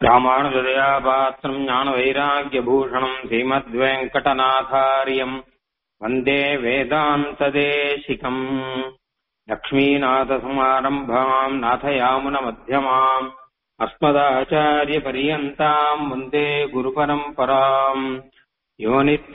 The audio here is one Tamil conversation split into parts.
ராமானுஜதயாபாத்திரம் ஞானவைராக்கியபூஷணம் ஸ்ரீமத்வேங்கடநாதாரியம் வந்தே வேதாந்ததேசிகம் லக்ஷ்மீநாதசமாரம்பாம் நாதயாமுனமத்தியமாம் अस्मदाचार्यपर्यन्ताम् वन्दे गुरुपरम्पराम् यो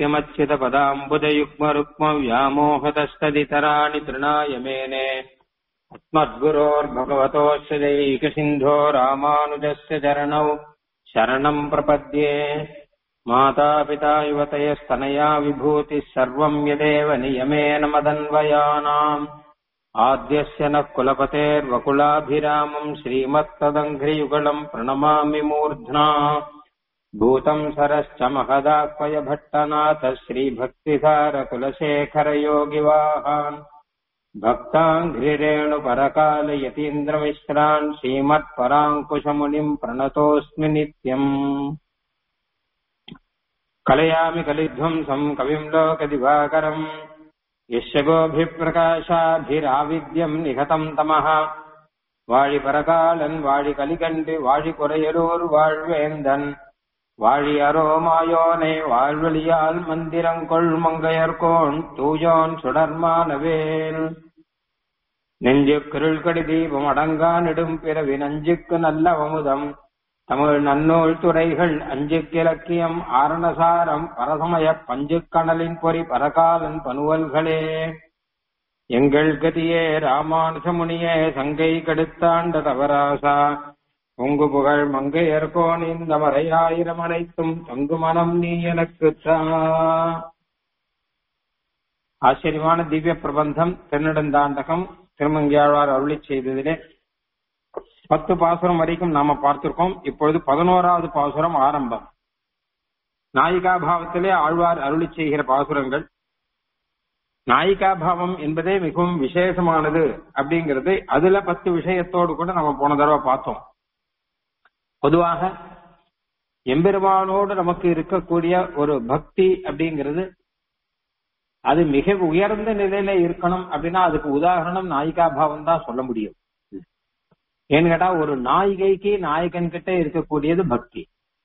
नित्यमच्युतपदाम्बुजयुग्मरुक्मव्यामोहतस्तदितराणि तृणाय मेने अस्मद्गुरोर्भगवतोऽस्य दैकसिन्धो रामानुजस्य चरणौ शरणम् प्रपद्ये मातापिता युवतयस्तनया विभूतिः सर्वम् यदेव नियमेन मदन्वयानाम् आद्यस्य नः कुलपतेर्वकुलाभिरामम् श्रीमत्तदङ्घ्रियुगलम् प्रणमामि मूर्ध्ना भूतम् सरश्च महदाक्वय भट्टनाथ श्रीभक्तिसारकुलशेखरयोगिवाहान् भक्ताङ्घ्रिरेणुपरकालयतीन्द्रमिश्रान् श्रीमत्पराङ्कुशमुनिम् प्रणतोऽस्मि नित्यम् कलयामि कलिध्वंसम् कविम् लोकदिवाकरम् यस्य गोभिप्रकाशाभिराविद्यम् निहतम् तमः வாழிபரகாலன் வாழி கலிகண்டு வாழி குறையலூர் வாழ்வேந்தன் வாழி அரோமாயோனை வாழ்வழியால் மந்திரங்கொள் மங்கையர்கோன் தூயோன் சுடர்மானவேல் நெஞ்சு கிருள்கடி தீபம் அடங்கா நெடும் பிறவி நஞ்சுக்கு நல்ல அமுதம் தமிழ் நன்னூல் துறைகள் அஞ்சுக்கிலக்கியம் ஆரணசாரம் பரசமய பஞ்சுக்கணலின் பொறி பரகாலன் பனுவல்களே எங்கள் கதியே ராமானுஜமுனியே சங்கை கெடுத்தாண்ட தவராசா பொங்கு புகழ் மங்கையர்கோன் இந்த மறையாயிரம் அனைத்தும் தங்கு மனம் நீ எனக்கு ஆச்சரியமான திவ்ய பிரபந்தம் திருநெடுந்தாண்டகம் திருமங்கியாழ்வார் அருளி செய்ததிலே பத்து பாசுரம் வரைக்கும் நாம பார்த்திருக்கோம் இப்பொழுது பதினோராவது பாசுரம் ஆரம்பம் நாயிகா பாவத்திலே ஆழ்வார் அருளி செய்கிற பாசுரங்கள் நாயிகா பாவம் என்பதே மிகவும் விசேஷமானது அப்படிங்கிறது அதுல பத்து விஷயத்தோடு கூட நம்ம போன தடவை பார்த்தோம் பொதுவாக எம்பெருமானோடு நமக்கு இருக்கக்கூடிய ஒரு பக்தி அப்படிங்கிறது அது மிக உயர்ந்த நிலையில இருக்கணும் அப்படின்னா அதுக்கு உதாரணம் நாயிகா பாவம் தான் சொல்ல முடியும் ஏன்னு கேட்டா ஒரு நாயிகைக்கு நாயகன் கிட்ட இருக்கக்கூடியது பக்தி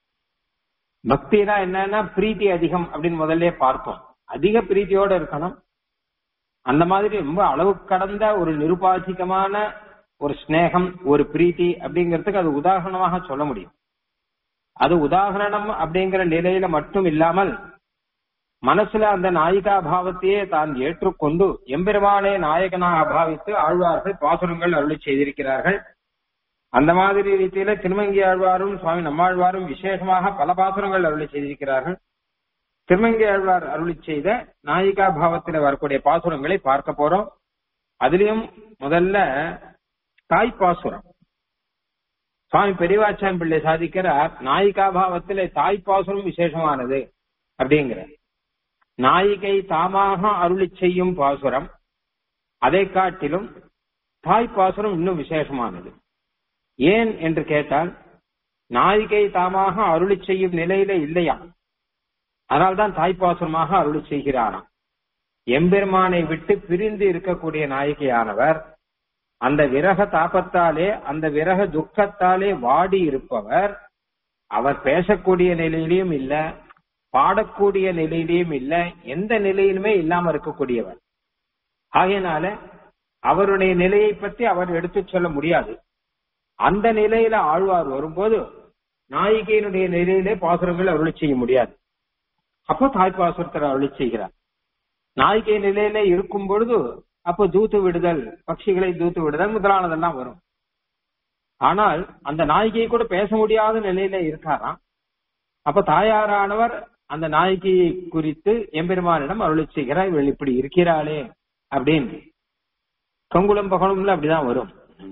பக்தினா என்னன்னா பிரீத்தி அதிகம் அப்படின்னு முதல்ல பார்த்தோம் அதிக பிரீத்தியோட இருக்கணும் அந்த மாதிரி ரொம்ப அளவு கடந்த ஒரு நிருபாதிகமான ஒரு ஸ்னேகம் ஒரு பிரீத்தி அப்படிங்கிறதுக்கு அது உதாரணமாக சொல்ல முடியும் அது உதாரணம் அப்படிங்கிற நிலையில மட்டும் இல்லாமல் மனசுல அந்த நாயிகா பாவத்தையே தான் ஏற்றுக்கொண்டு எம்பெருமானே நாயகனாக பாவித்து ஆழ்வார்கள் பாசுரங்கள் அருளி செய்திருக்கிறார்கள் அந்த மாதிரி ரீதியில திருமங்கி ஆழ்வாரும் சுவாமி நம்மாழ்வாரும் விசேஷமாக பல பாசுரங்கள் அருளி செய்திருக்கிறார்கள் திருமங்கி ஆழ்வார் அருளி செய்த நாயிகா பாவத்தில் வரக்கூடிய பாசுரங்களை பார்க்க போறோம் அதுலயும் முதல்ல தாய் பாசுரம் சுவாமி பெரியவாச்சான் பிள்ளை சாதிக்கிறார் நாயிகா பாவத்திலே தாய் பாசுரம் விசேஷமானது அப்படிங்கிற நாயிகை தாமாக அருளி செய்யும் பாசுரம் அதை காட்டிலும் தாய் பாசுரம் இன்னும் விசேஷமானது ஏன் என்று கேட்டால் நாயிகை தாமாக அருளி செய்யும் நிலையில இல்லையா அதனால்தான் தாய்ப்பாசுரமாக அருளி செய்கிறாராம் எம்பெருமானை விட்டு பிரிந்து இருக்கக்கூடிய நாயகியானவர் அந்த விரக தாபத்தாலே அந்த விரக துக்கத்தாலே வாடி இருப்பவர் அவர் பேசக்கூடிய நிலையிலையும் இல்ல பாடக்கூடிய நிலையிலையும் இல்ல எந்த நிலையிலுமே இல்லாம இருக்கக்கூடியவர் ஆகையினால அவருடைய நிலையை பற்றி அவர் எடுத்து சொல்ல முடியாது அந்த நிலையில ஆழ்வார் வரும்போது நாயிகையினுடைய நிலையிலே பாசுரங்கள் அருளி செய்ய முடியாது அப்போ தாய்ப்பாசுரத்தை அருளி செய்கிறார் நாயிகை நிலையில இருக்கும் பொழுது அப்போ தூத்து விடுதல் பட்சிகளை தூத்து விடுதல் முதலானதெல்லாம் வரும் ஆனால் அந்த நாயிகையை கூட பேச முடியாத நிலையில இருக்காராம் அப்ப தாயாரானவர் அந்த நாயகியை குறித்து எம்பெருமானிடம் அருளி செய்கிறார் இவள் இப்படி இருக்கிறாளே அப்படின்னு கங்குளம் பகலும்ல அப்படிதான் வரும்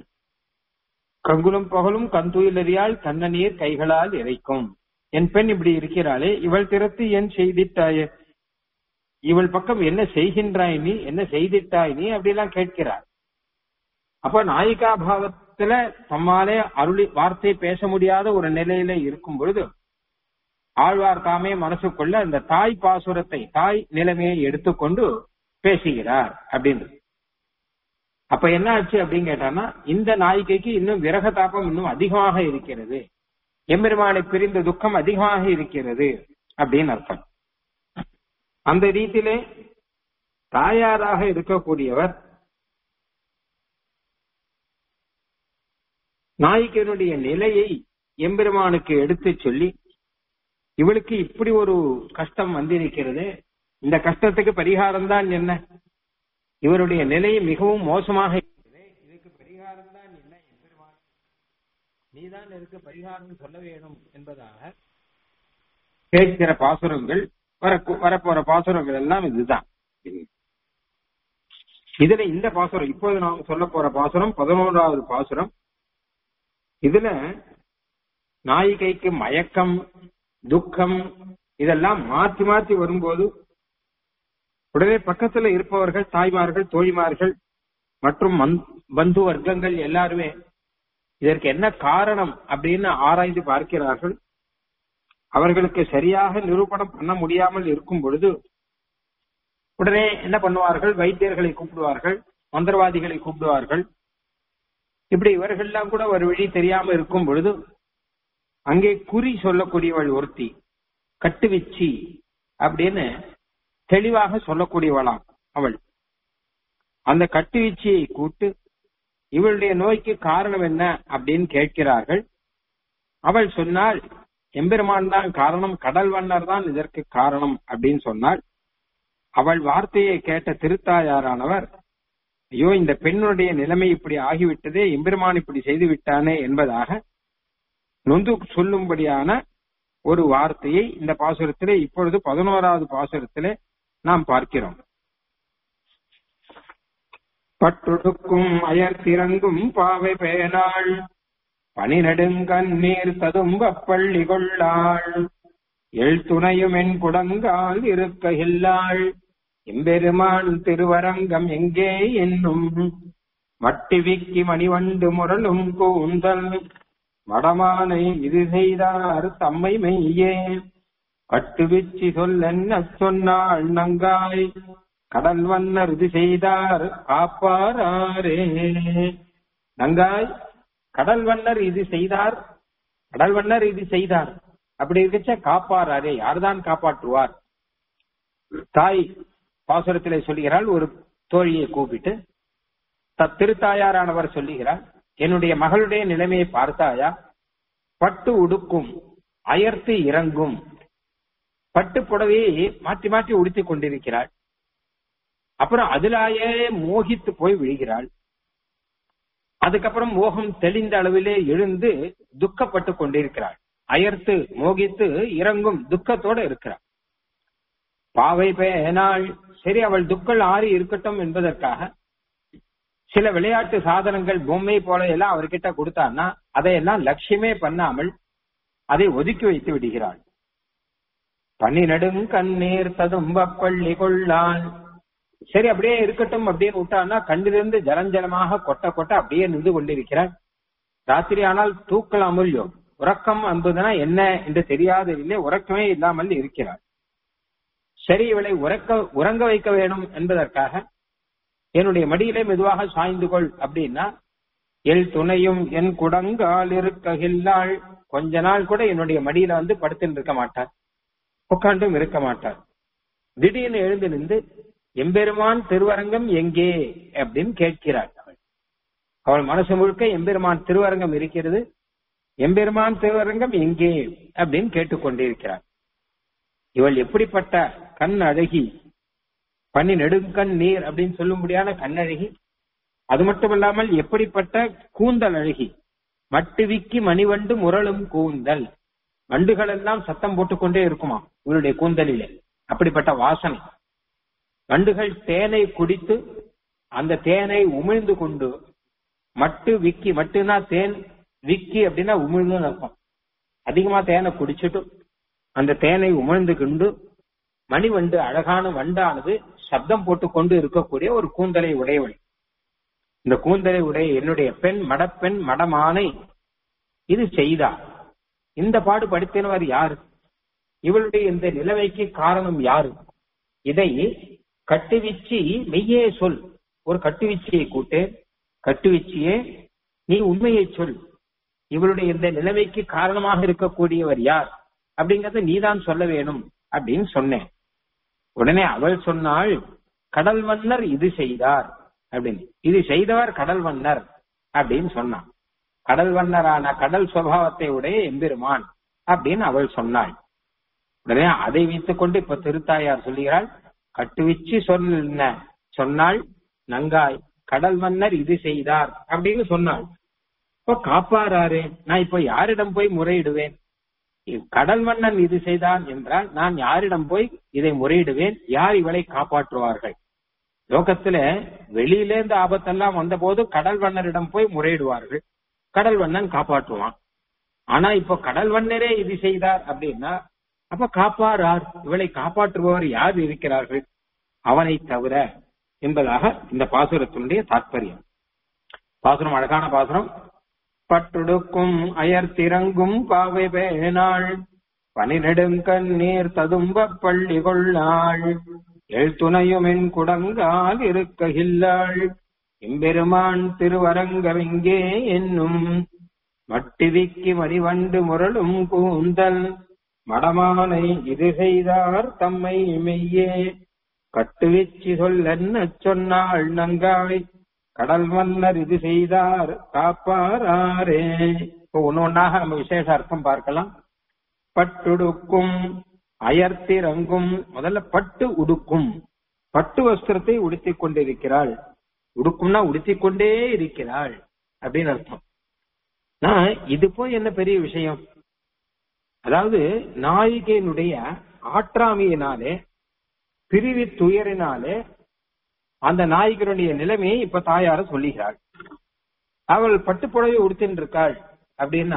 கங்குலும் பகலும் கந்துயிலறியால் கண்ணநீர் கைகளால் இறைக்கும் என் பெண் இப்படி இருக்கிறாளே இவள் திறத்து என் செய்திட்டாயே இவள் பக்கம் என்ன செய்கின்றாய் நீ என்ன செய்திட்டாய் நீ அப்படிலாம் கேட்கிறார் அப்ப நாயிகா பாவத்துல தம்மாலே அருளி வார்த்தை பேச முடியாத ஒரு நிலையில இருக்கும் பொழுது ஆழ்வார் தாமே மனசுக்குள்ள அந்த தாய் பாசுரத்தை தாய் நிலைமையை எடுத்துக்கொண்டு பேசுகிறார் அப்படின்னு அப்ப என்ன ஆச்சு அப்படின்னு கேட்டான்னா இந்த நாயிகைக்கு இன்னும் விரக தாபம் இன்னும் அதிகமாக இருக்கிறது எம்பெருமானை பிரிந்த துக்கம் அதிகமாக இருக்கிறது அப்படின்னு அர்த்தம் அந்த ரீதியிலே தாயாராக இருக்கக்கூடியவர் நாயகனுடைய நிலையை எம்பெருமானுக்கு எடுத்து சொல்லி இவளுக்கு இப்படி ஒரு கஷ்டம் வந்திருக்கிறது இந்த கஷ்டத்துக்கு பரிகாரம் தான் என்ன இவருடைய நிலை மிகவும் மோசமாக இருக்கிறது இதுக்கு பரிகாரம் தான் என்ன எம்பெருமான் நீதான் இதுக்கு பரிகாரம் சொல்ல வேணும் என்பதாக கேட்கிற பாசுரங்கள் வர வரப்போற பாசுரங்கள் எல்லாம் இதுதான் இதுல இந்த பாசுரம் இப்போது நாம் சொல்ல போற பாசுரம் பதினோராவது பாசுரம் இதுல நாயிகைக்கு மயக்கம் துக்கம் இதெல்லாம் மாற்றி மாற்றி வரும்போது உடனே பக்கத்துல இருப்பவர்கள் தாய்மார்கள் தோழிமார்கள் மற்றும் பந்து வர்க்கங்கள் எல்லாருமே இதற்கு என்ன காரணம் அப்படின்னு ஆராய்ந்து பார்க்கிறார்கள் அவர்களுக்கு சரியாக நிரூபணம் பண்ண முடியாமல் இருக்கும் பொழுது உடனே என்ன பண்ணுவார்கள் வைத்தியர்களை கூப்பிடுவார்கள் மந்திரவாதிகளை கூப்பிடுவார்கள் இப்படி இவர்கள்லாம் கூட ஒரு வழி தெரியாம இருக்கும் பொழுது அங்கே குறி சொல்லக்கூடியவள் ஒருத்தி கட்டுவிச்சி அப்படின்னு தெளிவாக சொல்லக்கூடியவளாம் அவள் அந்த கட்டுவீச்சியை கூட்டு இவளுடைய நோய்க்கு காரணம் என்ன அப்படின்னு கேட்கிறார்கள் அவள் சொன்னால் எம்பெருமான் தான் காரணம் கடல் வண்ணர் தான் இதற்கு காரணம் அப்படின்னு சொன்னால் அவள் வார்த்தையை கேட்ட திருத்தாயாரானவர் ஐயோ இந்த பெண்ணுடைய நிலைமை இப்படி ஆகிவிட்டதே எம்பெருமான் இப்படி செய்து விட்டானே என்பதாக நொந்து சொல்லும்படியான ஒரு வார்த்தையை இந்த பாசுரத்திலே இப்பொழுது பதினோராவது பாசுரத்திலே நாம் பார்க்கிறோம் பட்டுடுக்கும் அயர்த்திறங்கும் பாவை பேனாள் பனிநெடுங்கண்ணீர் ததும்ப பள்ளி கொள்ளாள் எள் துணையும் என் குடங்கால் இருக்கையில்லாள் எம்பெருமான் திருவரங்கம் எங்கே என்னும் மட்டி விக்கி மணிவண்டு முரளும் கூந்தல் மடமானை இது செய்தார் தம்மை மெய்யே கட்டுவிச்சி சொல்லென்ன சொன்னாள் நங்காய் கடல் வண்ணர் இது செய்தார் காப்பாரே நங்காய் கடல் வண்ணர் இது செய்தார் கடல் வண்ணர் இது செய்தார் அப்படி இருக்கச்ச காப்பாராரே யார்தான் காப்பாற்றுவார் தாய் பாசுரத்திலே சொல்லுகிறாள் ஒரு தோழியை கூப்பிட்டு திருத்தாயாரானவர் சொல்லுகிறார் என்னுடைய மகளுடைய நிலைமையை பார்த்தாயா பட்டு உடுக்கும் அயர்த்து இறங்கும் பட்டு புடவையை மாற்றி மாற்றி உடுத்திக் கொண்டிருக்கிறாள் அப்புறம் அதிலாயே மோகித்து போய் விழுகிறாள் அதுக்கப்புறம் மோகம் தெளிந்த அளவிலே எழுந்து துக்கப்பட்டு கொண்டிருக்கிறாள் அயர்த்து மோகித்து இறங்கும் துக்கத்தோட இருக்கிறாள் பாவை பேனாள் சரி அவள் துக்கள் ஆறி இருக்கட்டும் என்பதற்காக சில விளையாட்டு சாதனங்கள் பொம்மை போல எல்லாம் அவர்கிட்ட கொடுத்தான்னா அதையெல்லாம் லட்சியமே பண்ணாமல் அதை ஒதுக்கி வைத்து விடுகிறாள் பன்னிநெடும் கண்ணீர் ததும்ப பள்ளி கொள்ளான் சரி அப்படியே இருக்கட்டும் அப்படின்னு விட்டான்னா கண்ணிலிருந்து ஜலஞ்சலமாக கொட்ட கொட்ட அப்படியே நின்று கொண்டிருக்கிறாள் ராத்திரி ஆனால் தூக்கலாம் இல்லையோ உறக்கம் என்பதுனா என்ன என்று தெரியாததிலே உறக்கமே இல்லாமல் இருக்கிறாள் சரி இவளை உறக்க உறங்க வைக்க வேணும் என்பதற்காக என்னுடைய மடியிலே மெதுவாக சாய்ந்து கொள் அப்படின்னா எல் துணையும் என் குடங்கால் இருக்ககில்லாள் கொஞ்ச நாள் கூட என்னுடைய மடியில வந்து படுத்துன்னு இருக்க மாட்டார் உட்காண்டும் இருக்க மாட்டார் திடீர்னு எழுந்து நின்று எம்பெருமான் திருவரங்கம் எங்கே அப்படின்னு கேட்கிறாள் அவள் அவள் மனசு முழுக்க எம்பெருமான் திருவரங்கம் இருக்கிறது எம்பெருமான் திருவரங்கம் எங்கே அப்படின்னு கேட்டுக்கொண்டிருக்கிறார் இவள் எப்படிப்பட்ட கண் அழகி பனி நெடுங்கண் நீர் அப்படின்னு சொல்லும்படியான கண்ணழகி அது மட்டுமல்லாமல் எப்படிப்பட்ட கூந்தல் அழகி மட்டுவிக்கி மணிவண்டு முரளும் கூந்தல் வண்டுகள் எல்லாம் சத்தம் போட்டுக்கொண்டே இருக்குமா இவருடைய கூந்தலிலே அப்படிப்பட்ட வாசனை வண்டுகள் தேனை குடித்து அந்த தேனை உமிழ்ந்து கொண்டு மட்டு விக்கி மட்டுனா தேன் விக்கி அப்படின்னா உமிழ்ந்துன்னு இருக்கும் அதிகமா தேனை குடிச்சிட்டு அந்த தேனை உமிழ்ந்து கொண்டு மணிவண்டு அழகான வண்டானது சப்தம் போட்டு கொண்டு இருக்கக்கூடிய ஒரு கூந்தலை உடையவள் இந்த கூந்தலை உடைய என்னுடைய பெண் மடப்பெண் மடமானை இது செய்தார் இந்த பாடு படித்தவர் யாரு இவளுடைய இந்த நிலைமைக்கு காரணம் யாரு இதை கட்டுவிச்சி மெய்யே சொல் ஒரு கட்டுவிச்சியை கூட்டு கட்டுவிச்சியே நீ உண்மையை சொல் இவளுடைய இந்த நிலைமைக்கு காரணமாக இருக்கக்கூடியவர் யார் அப்படிங்கறத நீதான் சொல்ல வேணும் அப்படின்னு சொன்னேன் உடனே அவள் சொன்னாள் கடல் மன்னர் இது செய்தார் அப்படின்னு இது செய்தவர் கடல் மன்னர் அப்படின்னு சொன்னான் கடல் வண்ணரான கடல் சுவாவத்தை உடைய எம்பெருமான் அப்படின்னு அவள் சொன்னாள் உடனே அதை வைத்துக் கொண்டு இப்ப திருத்தாயார் சொல்லுகிறாள் கட்டுவிச்சு சொன்ன சொன்னாள் நங்காய் கடல் மன்னர் இது செய்தார் அப்படின்னு சொன்னாள் இப்போ காப்பாராரு நான் இப்ப யாரிடம் போய் முறையிடுவேன் கடல் மன்னன் இது செய்தான் என்றால் நான் யாரிடம் போய் இதை முறையிடுவேன் யார் இவளை காப்பாற்றுவார்கள் லோகத்துல வெளியில இருந்து ஆபத்தெல்லாம் வந்த போது கடல் வண்ணரிடம் போய் முறையிடுவார்கள் கடல் வண்ணன் காப்பாற்றுவான் ஆனா இப்போ கடல் வண்ணரே இது செய்தார் அப்படின்னா அப்ப காப்பாரார் இவளை காப்பாற்றுபவர் யார் இருக்கிறார்கள் அவனை தவிர என்பதாக இந்த பாசுரத்தினுடைய தாற்பயம் பாசுரம் அழகான பாசுரம் பட்டுடுக்கும் அயர்த்திறங்கும் பாவை பேனாள் பனிநெடுங்கண்ணீர் ததும்ப பள்ளி கொள்ளாள் எழுத்துணையுமென் குடங்கால் இருக்ககில்லாள் எம்பெருமான் திருவரங்கமெங்கே என்னும் மட்டிவிக்கி மறிவண்டு முரளும் கூந்தல் மடமானை இது செய்தார் தம்மை மெய்யே கட்டுவிச்சி சொல்லென்ன சொன்னாள் நங்காய் கடல் மன்னர் இது செய்தார் காப்பாரே இப்போ ஒன்னு ஒன்னாக நம்ம விசேஷ அர்த்தம் பார்க்கலாம் பட்டுடுக்கும் அயர்த்திறங்கும் முதல்ல பட்டு உடுக்கும் பட்டு வஸ்திரத்தை உடுத்திக் கொண்டிருக்கிறாள் உடுக்கும்னா உடுத்திக் கொண்டே இருக்கிறாள் அப்படின்னு அர்த்தம் நான் இது போய் என்ன பெரிய விஷயம் அதாவது நாயிகையினுடைய ஆற்றாமையினாலே பிரிவி துயரினாலே அந்த நாயகனுடைய நிலைமையை இப்ப தாயார சொல்லுகிறாள் அவள் பட்டுப்புடவை உடுத்தின்னு இருக்காள் அப்படின்னா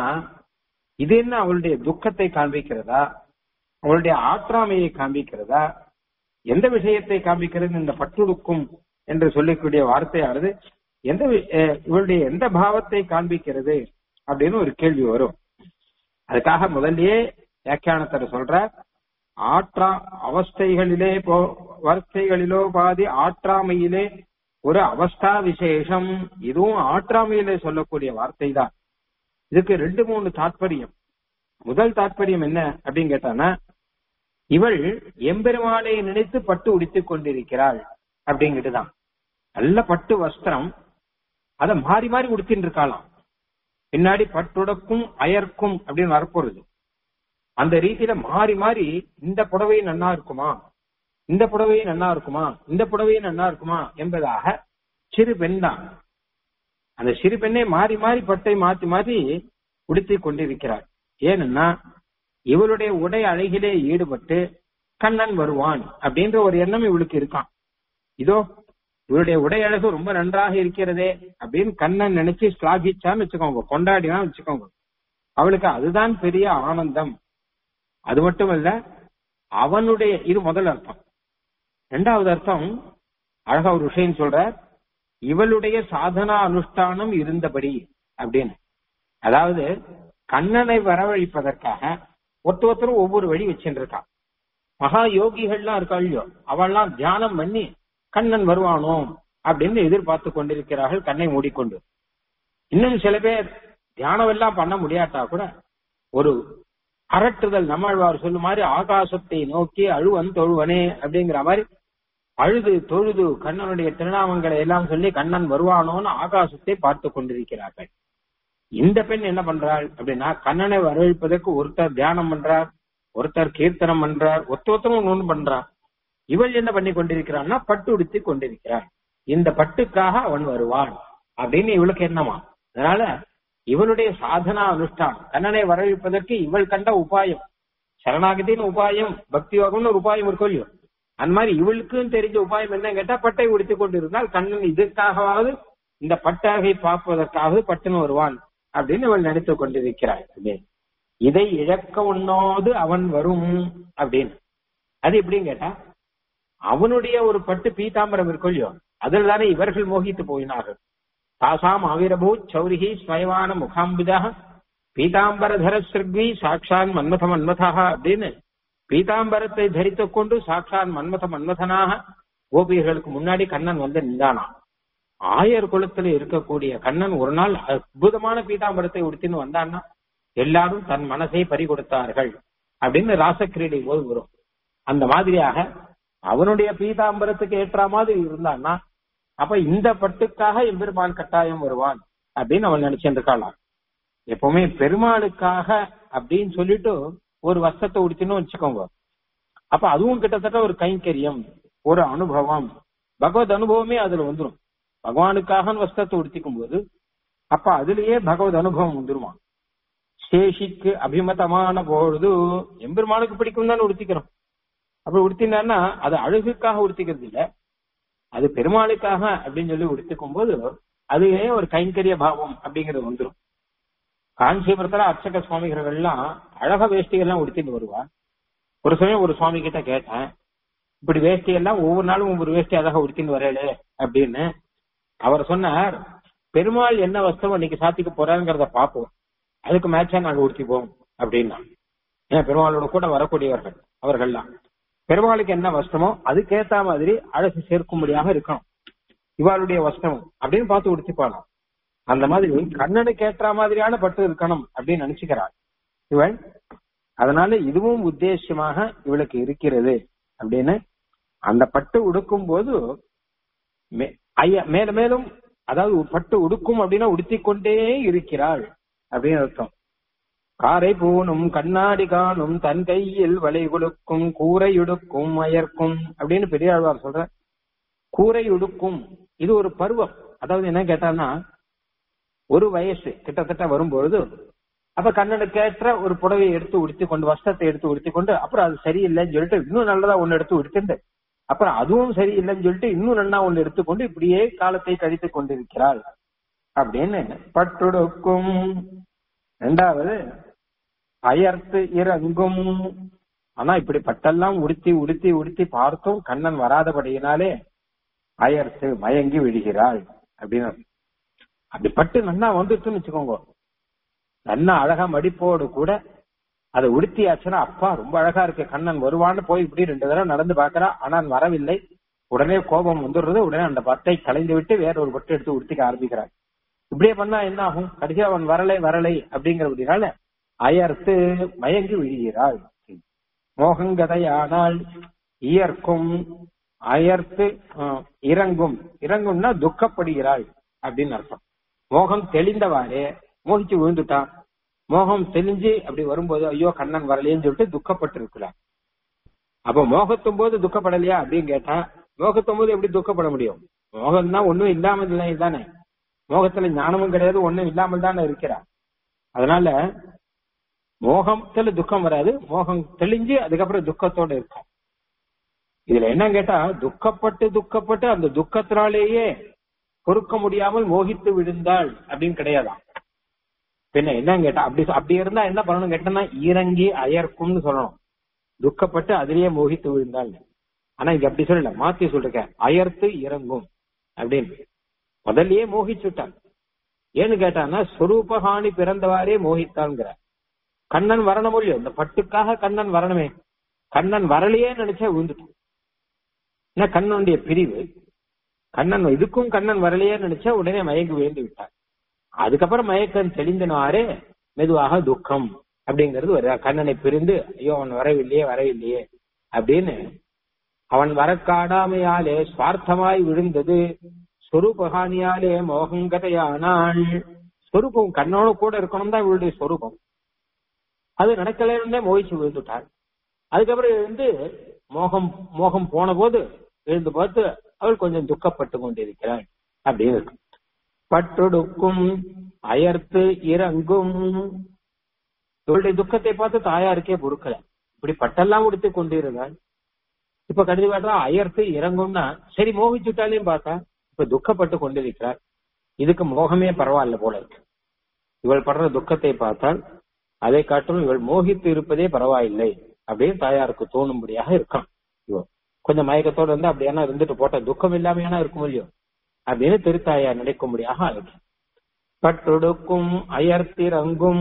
இது என்ன அவளுடைய துக்கத்தை காண்பிக்கிறதா அவளுடைய ஆற்றாமையை காண்பிக்கிறதா எந்த விஷயத்தை காண்பிக்கிறது இந்த பட்டுடுக்கும் என்று சொல்லக்கூடிய வார்த்தையானது எந்த இவளுடைய எந்த பாவத்தை காண்பிக்கிறது அப்படின்னு ஒரு கேள்வி வரும் அதுக்காக முதல்லயே வியாக்கியானத்தர் சொல்ற ஆற்றா அவஸ்தைகளிலே போ வர்த்தைகளிலோ பாதி ஆற்றாமையிலே ஒரு அவஸ்தா விசேஷம் இதுவும் ஆற்றாமையிலே சொல்லக்கூடிய வார்த்தை தான் இதுக்கு ரெண்டு மூணு தாற்பயம் முதல் தாற்பயம் என்ன அப்படின்னு கேட்டானா இவள் எம்பெருமானை நினைத்து பட்டு உடித்துக் கொண்டிருக்கிறாள் அப்படிங்கிட்டுதான் நல்ல பட்டு வஸ்திரம் அத மாறி மாறி உடுத்தின்னு இருக்காளாம் பின்னாடி பட்டுடக்கும் அயர்க்கும் அப்படின்னு வரப்போறது அந்த ரீதியில மாறி மாறி இந்த புடவை நன்னா இருக்குமா இந்த புடவை நன்னா இருக்குமா இந்த புடவை நன்னா இருக்குமா என்பதாக சிறு பெண் தான் அந்த சிறு பெண்ணை மாறி மாறி பட்டை மாத்தி மாத்தி உடுத்திக் கொண்டிருக்கிறார் ஏனென்னா இவளுடைய உடை அழகிலே ஈடுபட்டு கண்ணன் வருவான் அப்படின்ற ஒரு எண்ணம் இவளுக்கு இருக்கான் இதோ இவருடைய உடை அழகு ரொம்ப நன்றாக இருக்கிறதே அப்படின்னு கண்ணன் நினைச்சு ஸ்லாகிச்சான்னு வச்சுக்கோங்க கொண்டாடினா வச்சுக்கோங்க அவளுக்கு அதுதான் பெரிய ஆனந்தம் அது மட்டும் இல்ல அவனுடைய இது முதல் அர்த்தம் ரெண்டாவது அர்த்தம் அழகா ஒரு விஷயம் சொல்ற இவளுடைய சாதனா அனுஷ்டானம் இருந்தபடி அப்படின்னு அதாவது கண்ணனை வரவழைப்பதற்காக ஒருத்த ஒருத்தரும் ஒவ்வொரு வழி வச்சுட்டு இருக்கா மகா யோகிகள்லாம் இருக்கா இல்லையோ அவள்லாம் தியானம் பண்ணி கண்ணன் வருவானோ அப்படின்னு எதிர்பார்த்து கொண்டிருக்கிறார்கள் கண்ணை மூடிக்கொண்டு இன்னும் சில பேர் தியானம் எல்லாம் பண்ண முடியாட்டா கூட ஒரு அரட்டுதல் நம்மாழ்வார் சொல்லும் மாதிரி ஆகாசத்தை நோக்கி அழுவன் தொழுவனே அப்படிங்கிற மாதிரி அழுது தொழுது கண்ணனுடைய திருநாமங்களை எல்லாம் சொல்லி கண்ணன் வருவானோன்னு ஆகாசத்தை பார்த்து கொண்டிருக்கிறார்கள் இந்த பெண் என்ன பண்றாள் அப்படின்னா கண்ணனை வரவேற்பதற்கு ஒருத்தர் தியானம் பண்றார் ஒருத்தர் கீர்த்தனம் பண்றார் ஒத்த ஒருத்தரும் ஒண்ணு பண்றார் இவள் என்ன பண்ணி கொண்டிருக்கிறான்னா பட்டு உடுத்தி கொண்டிருக்கிறாள் இந்த பட்டுக்காக அவன் வருவான் அப்படின்னு இவளுக்கு என்னமா அதனால இவளுடைய சாதனா அனுஷ்டானம் கண்ணனை வரவேற்பதற்கு இவள் கண்ட உபாயம் சரணாகதின்னு உபாயம் பக்தி யோகம்னு ஒரு உபாயம் இருக்கும் இல்லையோ அந்த மாதிரி இவளுக்கும் தெரிஞ்ச உபாயம் என்ன கேட்டா பட்டை உடுத்தி கொண்டிருந்தால் கண்ணன் இதுக்காகவாவது இந்த பட்டாகை பார்ப்பதற்காவது பட்டுன்னு வருவான் அப்படின்னு இவள் நினைத்து கொண்டிருக்கிறாள் இதை இழக்க உண்ணோது அவன் வரும் அப்படின்னு அது எப்படின்னு கேட்டா அவனுடைய ஒரு பட்டு பீதாம்பரம் இருக்கும் இல்லையோ அதில் தானே இவர்கள் மோகித்து போயினார்கள் தாசாம் ஆவிரபூத் சௌரிகி ஸ்மயவான முகாம்பிதா பீதாம்பரதர சிறுகி சாட்சான் மன்மத மன்மதா அப்படின்னு பீதாம்பரத்தை தரித்துக் கொண்டு சாட்சான் மன்மத மன்மதனாக கோபிகளுக்கு முன்னாடி கண்ணன் வந்து நின்றானா ஆயர் குலத்துல இருக்கக்கூடிய கண்ணன் ஒரு நாள் அற்புதமான பீதாம்பரத்தை உடுத்தின்னு வந்தான்னா எல்லாரும் தன் மனசை பறி கொடுத்தார்கள் அப்படின்னு ராசக்கிரீடை போது வரும் அந்த மாதிரியாக அவனுடைய பீதாம்பரத்துக்கு ஏற்ற மாதிரி இருந்தான்னா அப்ப இந்த பட்டுக்காக எம்பெருமான் கட்டாயம் வருவான் அப்படின்னு அவன் நினைச்சுட்டு இருக்காளாம் எப்பவுமே பெருமாளுக்காக அப்படின்னு சொல்லிட்டு ஒரு வஸ்திரத்தை உடுத்தின்னு வச்சுக்கோங்க அப்ப அதுவும் கிட்டத்தட்ட ஒரு கைங்கரியம் ஒரு அனுபவம் பகவத் அனுபவமே அதுல வந்துடும் பகவானுக்காக வஸ்திரத்தை உடுத்திக்கும் போது அப்ப அதுலயே பகவத் அனுபவம் வந்துருமா சேஷிக்கு அபிமதமான பொழுது எம்பெருமானுக்கு பிடிக்கும் தானே உடுத்திக்கிறோம் அப்படி உடுத்தினான்னா அது அழகுக்காக உடுத்திக்கிறது இல்ல அது பெருமாளுக்காக அப்படின்னு சொல்லி உடுத்திக்கும் போது அதுவே ஒரு கைங்கரிய பாவம் அப்படிங்கிறது வந்துடும் காஞ்சிபுரத்துல அர்ச்சக சுவாமிகள் எல்லாம் அழக வேஷ்டிகள்லாம் உடுத்திட்டு வருவா ஒரு சமயம் ஒரு சுவாமி கிட்ட கேட்டேன் இப்படி வேஷ்டி எல்லாம் ஒவ்வொரு நாளும் ஒவ்வொரு வேஷ்டி அழகா உடுத்தின்னு வரலே அப்படின்னு அவர் சொன்னார் பெருமாள் என்ன வஸ்திரம் இன்னைக்கு சாத்திக்க போறாங்கிறத பார்ப்போம் அதுக்கு மேட்சா நாங்க உடுத்திப்போம் அப்படின்னா ஏன் பெருமாளோட கூட வரக்கூடியவர்கள் அவர்கள்லாம் பெருமாளுக்கு என்ன வஸ்திரமோ அதுக்கேத்த மாதிரி அழகு சேர்க்கும்படியாக இருக்கணும் இவாளுடைய வஸ்திரம் அப்படின்னு பார்த்து உடுத்திப்பாளாம் அந்த மாதிரி கண்ணனுக்கு ஏற்ற மாதிரியான பட்டு இருக்கணும் அப்படின்னு நினைச்சுக்கிறாள் இவள் அதனால இதுவும் உத்தேசியமாக இவளுக்கு இருக்கிறது அப்படின்னு அந்த பட்டு உடுக்கும் போது மேல மேலும் அதாவது பட்டு உடுக்கும் அப்படின்னா உடுத்திக் கொண்டே இருக்கிறாள் அப்படின்னு அர்த்தம் காரை பூணும் கண்ணாடி காணும் தன் கையில் வலை கொடுக்கும் கூரை உடுக்கும் அயர்க்கும் அப்படின்னு பெரியாழ்வார் சொல்ற கூரை உடுக்கும் இது ஒரு பருவம் அதாவது என்ன கேட்டான்னா ஒரு வயசு கிட்டத்தட்ட வரும்பொழுது அப்ப கண்ணனுக்கேற்ற ஒரு புடவையை எடுத்து உடுத்தி கொண்டு வஸ்திரத்தை எடுத்து உடுத்தி கொண்டு அப்புறம் அது சரியில்லைன்னு சொல்லிட்டு இன்னும் நல்லதா ஒண்ணு எடுத்து உடுத்திண்டு அப்புறம் அதுவும் சரியில்லைன்னு சொல்லிட்டு இன்னும் நல்லா ஒண்ணு எடுத்துக்கொண்டு இப்படியே காலத்தை கழித்துக் கொண்டிருக்கிறாள் அப்படின்னு பட்டுடுக்கும் ரெண்டாவது அயர்த்து இறங்கும் ஆனா இப்படி பட்டெல்லாம் உடுத்தி உடுத்தி உடுத்தி பார்த்தும் கண்ணன் வராதபடியினாலே அயர்த்து மயங்கி விடுகிறாள் அப்படின்னு அப்படி பட்டு நல்லா வந்துட்டுன்னு வச்சுக்கோங்க நல்லா அழகா மடிப்போடு கூட அதை உடுத்தியாச்சுன்னா அப்பா ரொம்ப அழகா இருக்கு கண்ணன் வருவான்னு போய் இப்படி ரெண்டு தடவை நடந்து பாக்குறா ஆனால் வரவில்லை உடனே கோபம் வந்துடுறது உடனே அந்த பட்டை கலைந்து விட்டு வேற ஒரு பட்டை எடுத்து உடுத்திக்க ஆரம்பிக்கிறாள் இப்படியே பண்ணா என்ன ஆகும் கடைசி அவன் வரலை வரலை அப்படிங்கிறபடினால அயர்த்து மயங்கி விழுகிறாள் மோகங்கதையானால் இயற்கும் அயர்த்து இறங்கும் இறங்கும்னா துக்கப்படுகிறாள் அப்படின்னு அர்த்தம் மோகம் தெளிந்தவாறே மோகிச்சு விழுந்துட்டான் மோகம் தெளிஞ்சு அப்படி வரும்போது ஐயோ கண்ணன் வரலையேன்னு சொல்லிட்டு துக்கப்பட்டு இருக்கிறார் அப்ப மோகத்தும் போது துக்கப்படலையா அப்படின்னு கேட்டா மோகத்தும் போது எப்படி துக்கப்பட முடியும் மோகம் தான் ஒண்ணும் இல்லாமல் இல்லை தானே மோகத்துல ஞானமும் கிடையாது ஒண்ணும் இல்லாமல் தானே இருக்கிறார் அதனால மோகத்துல துக்கம் வராது மோகம் தெளிஞ்சு அதுக்கப்புறம் துக்கத்தோட இருக்கும் இதுல என்ன கேட்டா துக்கப்பட்டு துக்கப்பட்டு அந்த துக்கத்தினாலேயே பொறுக்க முடியாமல் மோகித்து விழுந்தாள் அப்படின்னு கிடையாதாம் பின்ன என்ன கேட்டா அப்படி அப்படி இருந்தா என்ன பண்ணணும் கேட்டா இறங்கி அயர்க்கும்னு சொல்லணும் துக்கப்பட்டு அதிலேயே மோகித்து விழுந்தாள் ஆனா இங்க அப்படி சொல்லல மாத்தி சொல்றேன் அயர்த்து இறங்கும் அப்படின்னு முதல்லயே மோகிச்சுட்டான் ஏன்னு கேட்டான்னா ஸ்வரூபஹானி பிறந்தவாறே மோகித்தான்ங்கிற கண்ணன் வரணும் இல்லையோ இந்த பட்டுக்காக கண்ணன் வரணுமே கண்ணன் வரலையே நினைச்சா விழுந்துட்டான் ஏன்னா கண்ணனுடைய பிரிவு கண்ணன் இதுக்கும் கண்ணன் வரலையே நினைச்சா உடனே மயங்கி விழுந்து விட்டார் அதுக்கப்புறம் மயக்கம் தெளிந்தனாரே மெதுவாக துக்கம் அப்படிங்கிறது வருதா கண்ணனை பிரிந்து ஐயோ அவன் வரவில்லையே வரவில்லையே அப்படின்னு அவன் வரக்காடாமையாலே சுவார்த்தமாய் விழுந்தது சொரூபகானியாலே மோகங்கதையானாள் சொரூபம் கண்ணோட கூட இருக்கணும் தான் இவளுடைய சொரூபம் அது நடக்கலன்னே மோகிச்சு விழுந்துட்டாள் அதுக்கப்புறம் எழுந்து மோகம் மோகம் போன போது எழுந்து பார்த்து அவள் கொஞ்சம் துக்கப்பட்டு கொண்டிருக்கிறாள் அப்படின்னு இருக்கு பட்டுடுக்கும் அயர்த்து இறங்கும் இவளுடைய துக்கத்தை பார்த்து தாயாருக்கே பொறுக்கல இப்படி பட்டெல்லாம் உடுத்து கொண்டிருந்தாள் இப்ப கடைசி பார்த்தா அயர்த்து இறங்கும்னா சரி மோகிச்சுட்டாலையும் பார்த்தா இப்ப துக்கப்பட்டு கொண்டிருக்கிறார் இதுக்கு மோகமே பரவாயில்ல போல இருக்கு இவள் படுற துக்கத்தை பார்த்தால் அதை காட்டிலும் இவள் மோகித்து இருப்பதே பரவாயில்லை அப்படின்னு தாயாருக்கு தோணும்படியாக இருக்கான் இவன் கொஞ்சம் மயக்கத்தோட வந்து அப்படியானா இருந்துட்டு போட்ட துக்கம் இல்லாமையானா இருக்கும் இல்லையோ அப்படின்னு திருத்தாயார் நினைக்கும்படியாக இருக்கு பட்டுடுக்கும் அயர்த்திறங்கும்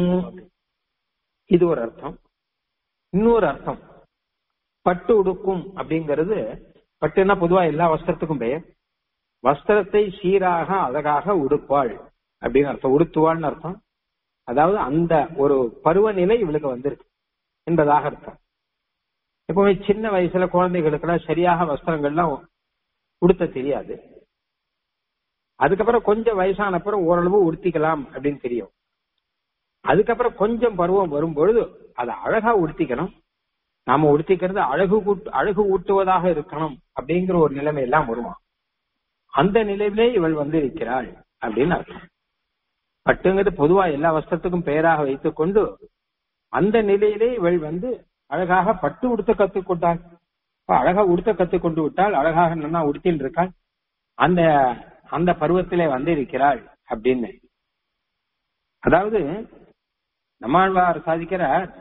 இது ஒரு அர்த்தம் இன்னொரு அர்த்தம் பட்டு உடுக்கும் அப்படிங்கிறது பட்டுன்னா பொதுவா எல்லா வஸ்திரத்துக்கும் பெயர் வஸ்திரத்தை சீராக அழகாக உடுப்பாள் அப்படின்னு அர்த்தம் உடுத்துவாள்னு அர்த்தம் அதாவது அந்த ஒரு பருவநிலை இவளுக்கு வந்திருக்கு என்பதாக அர்த்தம் எப்பவுமே சின்ன வயசுல குழந்தைகளுக்கெல்லாம் சரியாக வஸ்திரங்கள்லாம் உடுத்த தெரியாது அதுக்கப்புறம் கொஞ்சம் வயசான அப்புறம் ஓரளவு உடுத்திக்கலாம் அப்படின்னு தெரியும் அதுக்கப்புறம் கொஞ்சம் பருவம் வரும் பொழுது அதை அழகா உடுத்திக்கணும் நாம உடுத்திக்கிறது அழகு கூட்டு அழகு ஊட்டுவதாக இருக்கணும் அப்படிங்கிற ஒரு நிலைமை எல்லாம் வருமா அந்த நிலையிலே இவள் வந்து இருக்கிறாள் அப்படின்னு அர்த்தம் பட்டுங்கிறது பொதுவா எல்லா வஸ்திரத்துக்கும் பெயராக வைத்துக் கொண்டு அந்த நிலையிலே இவள் வந்து அழகாக பட்டு உடுத்த கத்துக்கொண்டாள் அழகா உடுத்த கத்துக்கொண்டு விட்டால் அழகாக நல்லா உடுத்தின்னு இருக்காள் அந்த அந்த பருவத்திலே வந்து இருக்கிறாள் அப்படின்னு அதாவது நம்மாழ்வார் சாதிக்கிற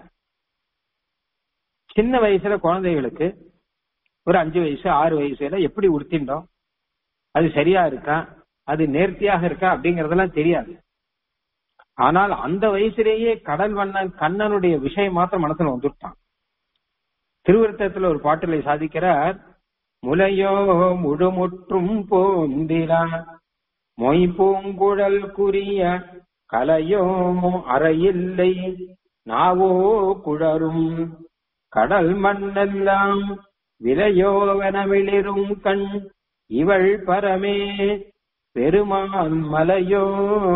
சின்ன வயசுல குழந்தைகளுக்கு ஒரு அஞ்சு வயசு ஆறு வயசுல எப்படி உடுத்தின்றோம் அது சரியா இருக்கா அது நேர்த்தியாக இருக்கா அப்படிங்கறதெல்லாம் தெரியாது ஆனால் அந்த வயசுலேயே கடல் வண்ணன் கண்ணனுடைய விஷயம் மாத்திரம் மனசுல வந்துட்டான் திருவிருத்தத்துல ஒரு பாட்டிலை சாதிக்கிறார் முலையோ முழுமுற்றும் போந்திரா மொய் பூங்குழல் குறிய கலையோ அறையில்லை நாவோ குழரும் கடல் மண்ணெல்லாம் விலையோவெனவிளிரும் கண் இவள் பரமே பெருமான் மலையோ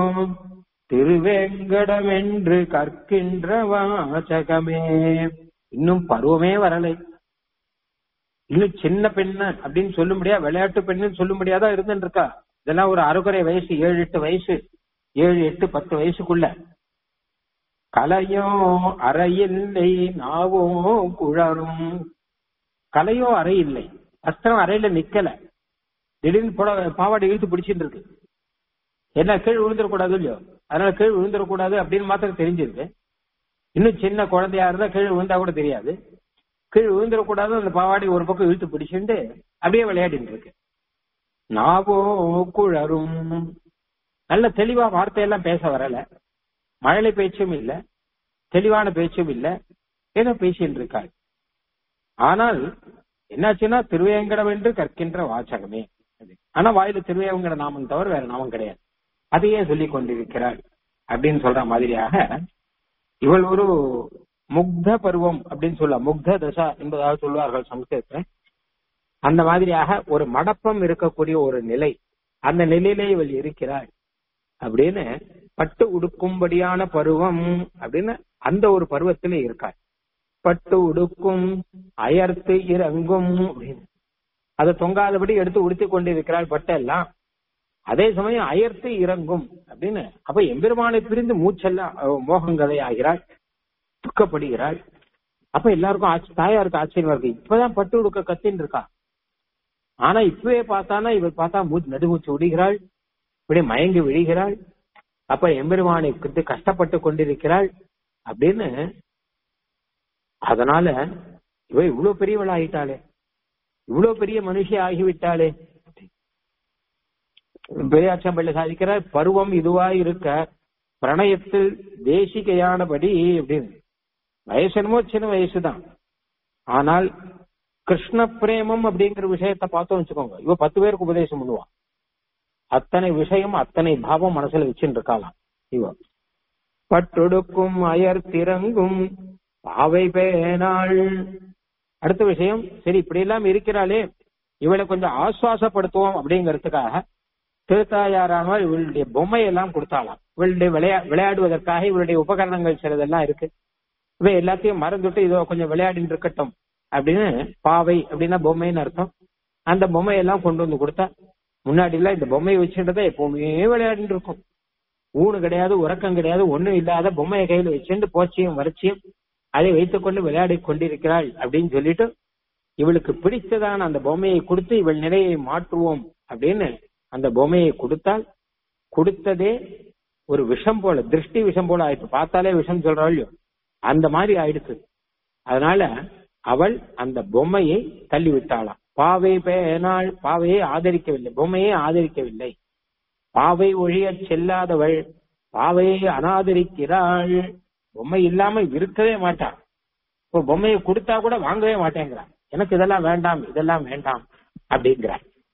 திருவேங்கடமென்று கற்கின்ற வாசகமே இன்னும் பருவமே வரலை இன்னும் சின்ன பெண்ணு அப்படின்னு சொல்ல முடியாது விளையாட்டு பெண்ணுன்னு சொல்ல முடியாதா இருந்துட்டு இருக்கா இதெல்லாம் ஒரு அறுகுறை வயசு ஏழு எட்டு வயசு ஏழு எட்டு பத்து வயசுக்குள்ள கலையோ அறையில்லை நாவோ குழரும் கலையோ அறை இல்லை வஸ்திரம் அறையில நிக்கல திடீர்னு புட பாவாடை இழுத்து பிடிச்சிட்டு இருக்கு என்ன கீழ் விழுந்துடக்கூடாது இல்லையோ அதனால கீழ் விழுந்துடக்கூடாது அப்படின்னு மாத்திரம் தெரிஞ்சிருக்கு இன்னும் சின்ன குழந்தையா இருந்தா கீழ் விழுந்தா கூட தெரியாது கீழ் விழுந்துடக்கூடாது அந்த பாவாடை ஒரு பக்கம் இழுத்து பிடிச்சிட்டு அப்படியே விளையாடிட்டு இருக்கு நாவோ குழரும் நல்ல தெளிவா வார்த்தையெல்லாம் பேச வரல மழலை பேச்சும் இல்ல தெளிவான பேச்சும் இல்ல ஏதோ பேசிட்டு இருக்காள் ஆனால் என்னாச்சுன்னா திருவேங்கடம் என்று கற்கின்ற வாசகமே ஆனா வாயில திருவேங்கட நாமம் தவிர வேற நாமம் கிடையாது அதையே சொல்லிக் கொண்டிருக்கிறாள் அப்படின்னு சொல்ற மாதிரியாக இவள் ஒரு முக்த பருவம் அப்படின்னு சொல்ல முக்த தசா என்பதாக சொல்வார்கள் சமஸ்கிருதத்துல அந்த மாதிரியாக ஒரு மடப்பம் இருக்கக்கூடிய ஒரு நிலை அந்த நிலையிலே இவள் இருக்கிறாள் அப்படின்னு பட்டு உடுக்கும்படியான பருவம் அப்படின்னு அந்த ஒரு பருவத்திலே இருக்காள் பட்டு உடுக்கும் அயர்த்து இறங்கும் அப்படின்னு அதை தொங்காதபடி எடுத்து உடுத்தி கொண்டிருக்கிறாள் பட்டெல்லாம் அதே சமயம் அயர்த்து இறங்கும் அப்படின்னு அப்ப எம்பெருமானை பிரிந்து மூச்செல்லாம் மோகங்கதை ஆகிறாள் துக்கப்படுகிறாள் அப்ப எல்லாருக்கும் ஆச்சு தாயாருக்கு ஆச்சரியமா இருக்கு இப்பதான் பட்டு உடுக்க கத்தின்னு இருக்கா ஆனா இப்பவே பார்த்தானா இவள் பார்த்தா மூச்சு நடுமூச்சு விடுகிறாள் இப்படி மயங்கி விழுகிறாள் அப்ப எம்பெருமானை குறித்து கஷ்டப்பட்டு கொண்டிருக்கிறாள் அப்படின்னு அதனால இவ இவ்வளவு பெரியவள் ஆயிட்டாளே இவ்வளவு பெரிய மனுஷி ஆகிவிட்டாளே பெரியாச்சம்பள்ளி சாதிக்கிறார் பருவம் இதுவா இருக்க பிரணயத்தில் தேசிகையானபடி அப்படின்னு வயசு என்னமோ சின்ன வயசுதான் ஆனால் கிருஷ்ண பிரேமம் அப்படிங்கிற விஷயத்த பார்த்தோம் வச்சுக்கோங்க இவ பத்து பேருக்கு உபதேசம் பண்ணுவான் அத்தனை விஷயம் அத்தனை பாவம் மனசுல வச்சுட்டு இருக்காளாம் இவ பட்டொடுக்கும் அயர் திறங்கும் பாவை பேனாள் அடுத்த விஷயம் சரி இப்படி எல்லாம் இருக்கிறாளே இவளை கொஞ்சம் ஆசுவாசப்படுத்துவோம் அப்படிங்கறதுக்காக திருத்தாயாரானவர் இவளுடைய பொம்மையெல்லாம் கொடுத்தாலாம் இவளுடைய விளையா விளையாடுவதற்காக இவளுடைய உபகரணங்கள் சிலதெல்லாம் இருக்கு இவ எல்லாத்தையும் மறந்துட்டு இதோ கொஞ்சம் விளையாடிட்டு இருக்கட்டும் அப்படின்னு பாவை அப்படின்னா பொம்மைன்னு அர்த்தம் அந்த பொம்மையெல்லாம் கொண்டு வந்து கொடுத்தா முன்னாடி எல்லாம் இந்த பொம்மையை வச்சுட்டதை எப்பவுமே விளையாடிட்டு இருக்கும் ஊனு கிடையாது உறக்கம் கிடையாது ஒண்ணும் இல்லாத பொம்மையை கையில வச்சுட்டு போச்சியும் வறட்சியும் அதை வைத்துக் கொண்டு விளையாடி கொண்டிருக்கிறாள் அப்படின்னு சொல்லிட்டு இவளுக்கு பிடித்ததான அந்த பொம்மையை கொடுத்து இவள் நிலையை மாற்றுவோம் அப்படின்னு அந்த பொம்மையை கொடுத்தால் கொடுத்ததே ஒரு விஷம் போல திருஷ்டி விஷம் போல ஆயிடுச்சு பார்த்தாலே விஷம் சொல்றாள் அந்த மாதிரி ஆயிடுச்சு அதனால அவள் அந்த பொம்மையை தள்ளி விட்டாளாம் பாவை பேனாள் பாவையை ஆதரிக்கவில்லை பொம்மையை ஆதரிக்கவில்லை பாவை ஒழிய செல்லாதவள் பாவையை அனாதரிக்கிறாள் பொம்மை இல்லாம இருக்கவே மாட்டான் இப்போ பொம்மையை கொடுத்தா கூட வாங்கவே மாட்டேங்கிறான் எனக்கு இதெல்லாம் வேண்டாம் இதெல்லாம் வேண்டாம் அப்படிங்கிறார்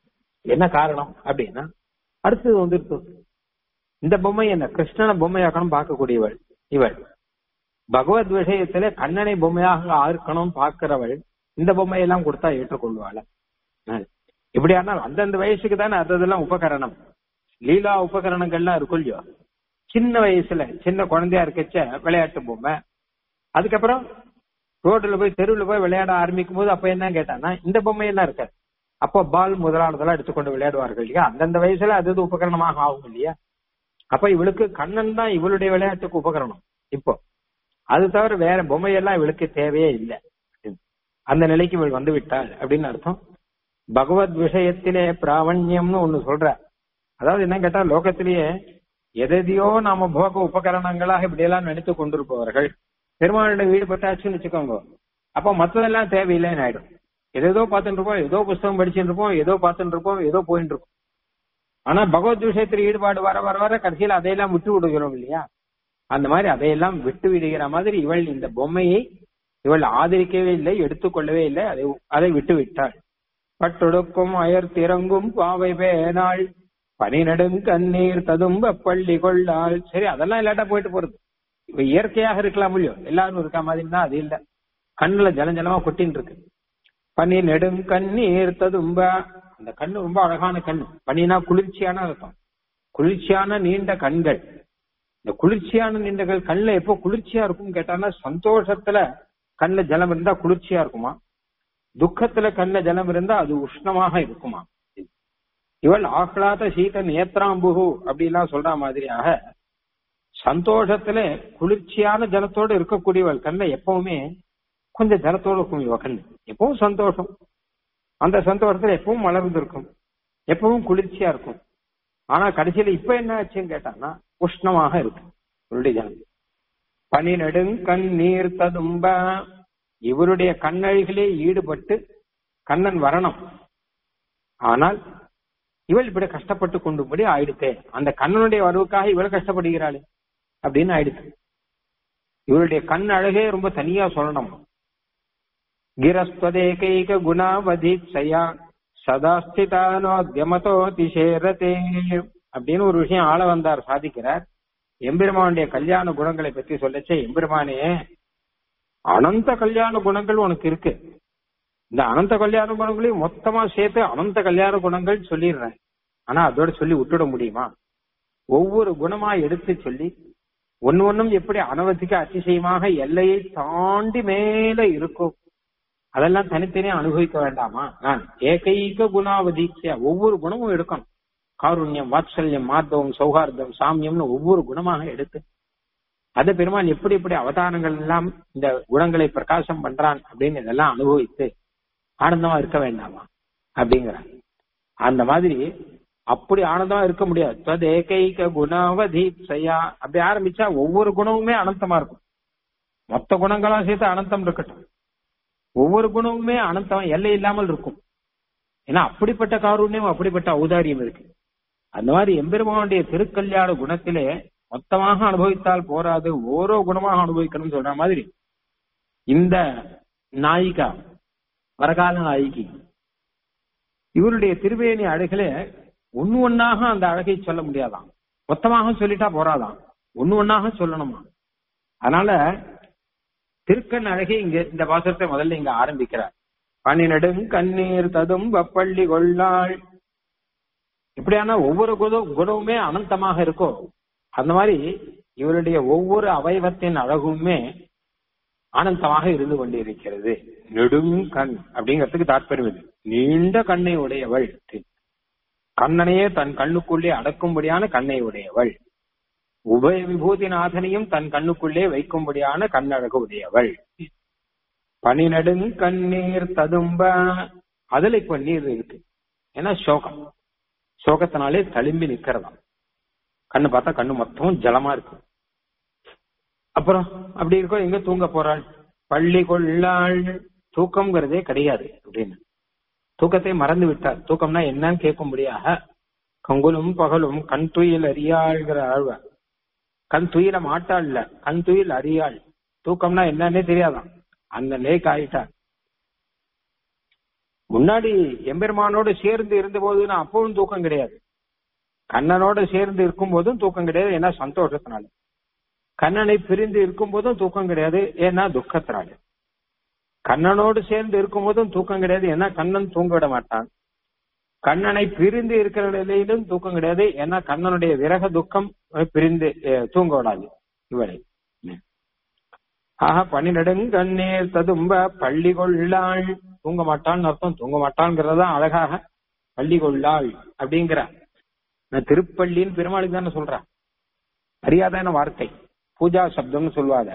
என்ன காரணம் அப்படின்னா அடுத்தது வந்துருச்சு இந்த பொம்மை என்ன கிருஷ்ணனை பொம்மையாக்கணும் பார்க்கக்கூடியவள் இவள் பகவத் விஷயத்துல கண்ணனை பொம்மையாக ஆஇருக்கணும் பார்க்கிறவள் இந்த பொம்மையெல்லாம் கொடுத்தா ஏற்றுக்கொள்வாள் இப்படியானால் அந்தந்த வயசுக்கு தானே அதெல்லாம் உபகரணம் லீலா உபகரணங்கள்லாம் இருக்கும் இல்லையோ சின்ன வயசுல சின்ன குழந்தையா இருக்கச்ச விளையாட்டு பொம்மை அதுக்கப்புறம் ரோட்ல போய் தெருவில் போய் விளையாட ஆரம்பிக்கும் போது அப்ப என்ன கேட்டானா இந்த பொம்மை எல்லாம் இருக்காது அப்போ பால் முதலானதெல்லாம் எடுத்துக்கொண்டு விளையாடுவார்கள் இல்லையா அந்தந்த வயசுல அது இது உபகரணமாக ஆகும் இல்லையா அப்ப இவளுக்கு கண்ணன் தான் இவளுடைய விளையாட்டுக்கு உபகரணம் இப்போ அது தவிர வேற பொம்மையெல்லாம் இவளுக்கு தேவையே இல்லை அந்த நிலைக்கு இவள் வந்து விட்டாள் அப்படின்னு அர்த்தம் பகவத் விஷயத்திலே பிராவண்யம்னு ஒண்ணு சொல்ற அதாவது என்ன கேட்டா லோகத்திலேயே எதையோ நாம போக உபகரணங்களாக இப்படி எல்லாம் நினைத்து கொண்டிருப்பவர்கள் பெருமாளுடைய வீடு பட்டாச்சுன்னு வச்சுக்கோங்க அப்ப மத்ததெல்லாம் தேவையில்லைன்னு ஆயிடும் ஏதோ பார்த்துட்டு இருப்போம் ஏதோ புஸ்தகம் படிச்சுட்டு இருப்போம் ஏதோ பார்த்துட்டு இருப்போம் ஏதோ போயிட்டு இருப்போம் ஆனா பகவத் விஷயத்தில் ஈடுபாடு வர வர வர கடைசியில் அதையெல்லாம் விட்டு விடுகிறோம் இல்லையா அந்த மாதிரி அதையெல்லாம் விட்டு விடுகிற மாதிரி இவள் இந்த பொம்மையை இவள் ஆதரிக்கவே இல்லை எடுத்துக்கொள்ளவே இல்லை அதை அதை விட்டு விட்டாள் பட்டொடுக்கும் அயர் திறங்கும் பாவை பேனாள் பனிநடுங் கண்ணீர் ததும்ப பள்ளி கொள்ளாள் சரி அதெல்லாம் இல்லாட்டா போயிட்டு போறது இவ இயற்கையாக இருக்கலாம் முடியும் எல்லாரும் இருக்க மாதிரின்னா அது இல்ல கண்ணுல ஜலம் ஜலமா கொட்டின்னு இருக்கு பனி நெடுங் கண்ணீர் ததும்ப அந்த கண்ணு ரொம்ப அழகான கண்ணு பனினா குளிர்ச்சியான அர்த்தம் குளிர்ச்சியான நீண்ட கண்கள் இந்த குளிர்ச்சியான நீண்டகள் கண்ணுல எப்போ குளிர்ச்சியா இருக்கும் கேட்டான்னா சந்தோஷத்துல கண்ணுல ஜலம் இருந்தா குளிர்ச்சியா இருக்குமா துக்கத்துல கண்ணுல ஜலம் இருந்தா அது உஷ்ணமாக இருக்குமா இவள் ஆஹ்லாத சீத நேத்ராம்புகு அப்படிலாம் சொல்ற மாதிரியாக சந்தோஷத்துல குளிர்ச்சியான ஜலத்தோடு இருக்கக்கூடியவள் கண்ணுல எப்பவுமே கொஞ்சம் ஜலத்தோடு இருக்கும் இவ கண்ணு எப்பவும் சந்தோஷம் அந்த சந்தோஷத்துல எப்பவும் மலர்ந்து இருக்கும் எப்பவும் குளிர்ச்சியா இருக்கும் ஆனா கடைசியில இப்ப என்ன ஆச்சுன்னு கேட்டான்னா உஷ்ணமாக இருக்கு இவருடைய ஜலம் பனி நெடுங்கண் நீர் ததும்ப இவருடைய கண்ணழிகளே ஈடுபட்டு கண்ணன் வரணும் ஆனால் இவள் இப்படி கஷ்டப்பட்டு கொண்டுபடி ஆயிடுத்தே அந்த கண்ணனுடைய வரவுக்காக இவள் கஷ்டப்படுகிறாள் அப்படின்னு ஆயிடுச்சு இவருடைய கண் அழகே ரொம்ப தனியா சொல்லணும் கிரஸ்வதேகைக குணாவதீப்சயா சதாஸ்திதானோத்யமதோ திசேரதே அப்படின்னு ஒரு விஷயம் ஆள வந்தார் சாதிக்கிறார் எம்பெருமானுடைய கல்யாண குணங்களை பத்தி சொல்லச்சே எம்பெருமானே அனந்த கல்யாண குணங்கள் உனக்கு இருக்கு இந்த அனந்த கல்யாண குணங்களையும் மொத்தமா சேர்த்து அனந்த கல்யாண குணங்கள் சொல்லிடுறேன் ஆனா அதோட சொல்லி விட்டுட முடியுமா ஒவ்வொரு குணமா எடுத்து சொல்லி ஒன்னு ஒன்னும் எப்படி அனவதிக்க அதிசயமாக எல்லையை தாண்டி மேல இருக்கும் அதெல்லாம் தனித்தனியா அனுபவிக்க வேண்டாமா நான் ஏகைக குணாவதீட்சையா ஒவ்வொரு குணமும் எடுக்கணும் காருண்யம் வாத்சல்யம் மாத்தவம் சௌஹார்தம் சாமியம்னு ஒவ்வொரு குணமாக எடுத்து அத பெருமான் எப்படி எப்படி அவதாரங்கள் எல்லாம் இந்த குணங்களை பிரகாசம் பண்றான் அப்படின்னு இதெல்லாம் அனுபவித்து ஆனந்தமா இருக்க வேண்டாமா அப்படிங்கிறான் அந்த மாதிரி அப்படி ஆனந்தமா இருக்க முடியாது தது ஏகைக குணாவதீப்சையா அப்படி ஆரம்பிச்சா ஒவ்வொரு குணமுமே அனந்தமா இருக்கும் மொத்த குணங்களா சேர்த்து அனந்தம் இருக்கட்டும் ஒவ்வொரு குணமுமே அனந்தம் எல்லை இல்லாமல் இருக்கும் ஏன்னா அப்படிப்பட்ட காரூண்யம் அப்படிப்பட்ட ஔதாரியம் இருக்கு அந்த மாதிரி எம்பெருமானுடைய திருக்கல்யாண குணத்திலே மொத்தமாக அனுபவித்தால் போராது ஓரோ குணமாக அனுபவிக்கணும்னு சொல்ற மாதிரி இந்த நாயிகா வரகால நாயிகி இவருடைய திருவேணி அழகிலே ஒன்னு ஒன்னாக அந்த அழகை சொல்ல முடியாதாம் மொத்தமாக சொல்லிட்டா போறாதாம் ஒன்னு ஒன்னாக சொல்லணுமா அதனால திருக்கண் அழகை இங்க இந்த பாசத்தை முதல்ல இங்க ஆரம்பிக்கிறார் பனிநெடுங் கண்ணீர் ததும் வப்பள்ளி கொள்ளாள் இப்படியான ஒவ்வொரு குணம் குணமுமே அனந்தமாக இருக்கோ அந்த மாதிரி இவருடைய ஒவ்வொரு அவயவத்தின் அழகுமே ஆனந்தமாக இருந்து கொண்டிருக்கிறது நெடும் கண் அப்படிங்கிறதுக்கு தாற்பயம் இது நீண்ட கண்ணை உடையவள் கண்ணனையே தன் கண்ணுக்குள்ளே அடக்கும்படியான கண்ணை உடையவள் உபய விபூதிநாதனையும் தன் கண்ணுக்குள்ளே வைக்கும்படியான கண்ணழகு உடையவள் பனிநடுங் கண்ணீர் ததும்ப அதுல இப்ப நீர் இருக்கு ஏன்னா சோகம் சோகத்தினாலே தழும்பி நிக்கிறதாம் கண்ணு பார்த்தா கண்ணு மொத்தமும் ஜலமா இருக்கு அப்புறம் அப்படி இருக்கோ எங்க தூங்க போறாள் பள்ளி கொள்ளாள் தூக்கம்ங்கிறதே கிடையாது அப்படின்னு தூக்கத்தை மறந்து விட்டார் தூக்கம்னா என்னன்னு கேட்கும்படியாக கங்குலும் பகலும் கண் துயில் அறியாள்கிற ஆழ்வார் கண் துயில மாட்டாள்ல கண் துயில் அறியாள் தூக்கம்னா என்னன்னே தெரியாதான் அந்த லேக் ஆயிட்டார் முன்னாடி எம்பெருமானோடு சேர்ந்து இருந்த போதுன்னா அப்பவும் தூக்கம் கிடையாது கண்ணனோட சேர்ந்து இருக்கும் போதும் தூக்கம் கிடையாது ஏன்னா சந்தோஷத்தினால கண்ணனை பிரிந்து இருக்கும் போதும் தூக்கம் கிடையாது ஏன்னா துக்கத்தினால கண்ணனோடு சேர்ந்து இருக்கும் போதும் தூக்கம் கிடையாது ஏன்னா கண்ணன் தூங்க விட மாட்டான் கண்ணனை பிரிந்து இருக்கிற நிலையிலும் தூக்கம் கிடையாது ஏன்னா கண்ணனுடைய விரக துக்கம் பிரிந்து அஹ், தூங்க விடாது இவளை ஆக பனிநெடுங்கண்ணீர் ததும்ப பள்ளி கொள்ளாள் தூங்க மாட்டான்னு அர்த்தம் தூங்க மாட்டான்ங்கிறதா அழகாக பள்ளி கொள்ளாள் அப்படிங்கிற நான் திருப்பள்ளின்னு பெருமாளுக்கு தானே சொல்றேன் அறியாதான வார்த்தை பூஜா சப்தம்னு சொல்லுவாங்க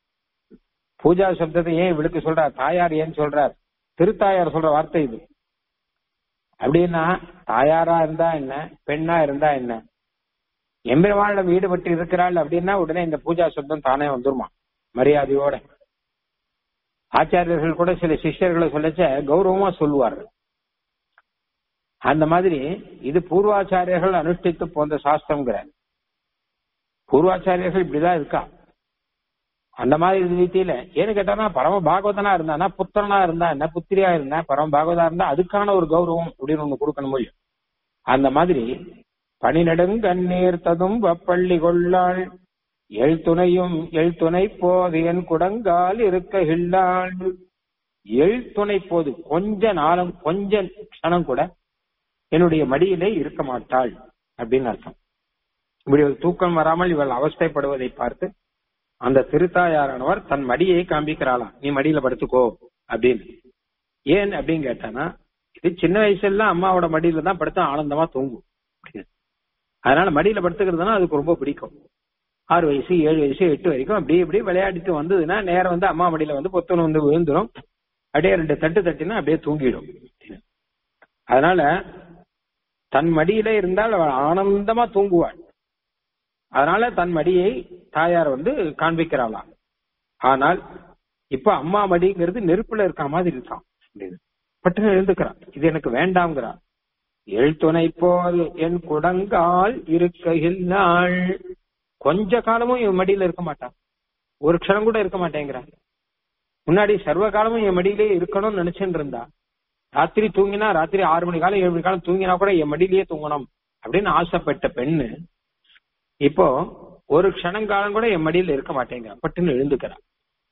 பூஜா சப்தத்தை ஏன் இவளுக்கு சொல்றார் தாயார் ஏன் சொல்றார் திருத்தாயார் சொல்ற வார்த்தை இது அப்படின்னா தாயாரா இருந்தா என்ன பெண்ணா இருந்தா என்ன எம்பெருமானிடம் ஈடுபட்டு இருக்கிறாள் அப்படின்னா உடனே இந்த பூஜா சப்தம் தானே வந்துருமா மரியாதையோட ஆச்சாரியர்கள் கூட சில சிஷ்யர்களை சொல்லச்ச கௌரவமா சொல்லுவார்கள் அந்த மாதிரி இது பூர்வாச்சாரியர்கள் அனுஷ்டித்து போன்ற சாஸ்திரங்கிற பூர்வாச்சாரியர்கள் இப்படிதான் இருக்கா அந்த மாதிரி ரீதியில ஏன்னு கேட்டானா பரம பாகவதனா இருந்தானா புத்திரனா இருந்தா என்ன புத்திரியா இருந்தா பரம பாகவதா இருந்தா அதுக்கான ஒரு கௌரவம் அப்படின்னு ஒண்ணு கொடுக்கணும் முடியும் அந்த மாதிரி பனிநெடுங்கண்ணீர் ததும் வப்பள்ளி கொள்ளாள் எழுத்துணையும் எழுத்துணை போது என் குடங்கால் இருக்க ஹில்லாள் எழுத்துணை போது கொஞ்ச நாளும் கொஞ்ச க்ஷணம் கூட என்னுடைய மடியிலே இருக்க மாட்டாள் அப்படின்னு அர்த்தம் இப்படி ஒரு தூக்கம் வராமல் இவள் அவஸ்தைப்படுவதை பார்த்து அந்த திருத்தாயாரானவர் தன் மடியை காண்பிக்கிறாளாம் நீ மடியில படுத்துக்கோ அப்படின்னு ஏன் அப்படின்னு கேட்டானா இது சின்ன வயசுல அம்மாவோட மடியில தான் படுத்து ஆனந்தமா தூங்கும் அதனால மடியில படுத்துக்கிறதுனா அதுக்கு ரொம்ப பிடிக்கும் ஆறு வயசு ஏழு வயசு எட்டு வரைக்கும் அப்படி இப்படி விளையாடிட்டு வந்ததுன்னா நேரம் வந்து அம்மா மடியில வந்து பொத்தணும் வந்து விழுந்துரும் அப்படியே ரெண்டு தட்டு தட்டினா அப்படியே தூங்கிடும் அதனால தன் மடியில இருந்தால் அவள் ஆனந்தமா தூங்குவாள் அதனால தன் மடியை தாயார் வந்து காண்பிக்கிறாளாம் ஆனால் இப்ப அம்மா மடிங்கிறது நெருப்புல இருக்க மாதிரி இருக்கான் அப்படின்னு. பட்டுன்னு எழுந்துக்கிறான் இது எனக்கு வேண்டாம்ங்கிறான் எழுத்துணை போல் என் குடங்கால் இருக்கையில் நாள் கொஞ்ச காலமும் என் மடியில இருக்க மாட்டான் ஒரு க்ஷணம் கூட இருக்க மாட்டேங்கிறான் முன்னாடி சர்வ காலமும் என் மடியிலே இருக்கணும்னு நினைச்சுட்டு இருந்தா ராத்திரி தூங்கினா ராத்திரி ஆறு மணி காலம் ஏழு மணி காலம் தூங்கினா கூட என் மடியிலேயே தூங்கணும் அப்படின்னு ஆசைப்பட்ட பெண்ணு இப்போ ஒரு க்ஷணங்காலம் கூட என் மடியில இருக்க மாட்டேங்க பட்டுன்னு எழுந்துக்கிறான்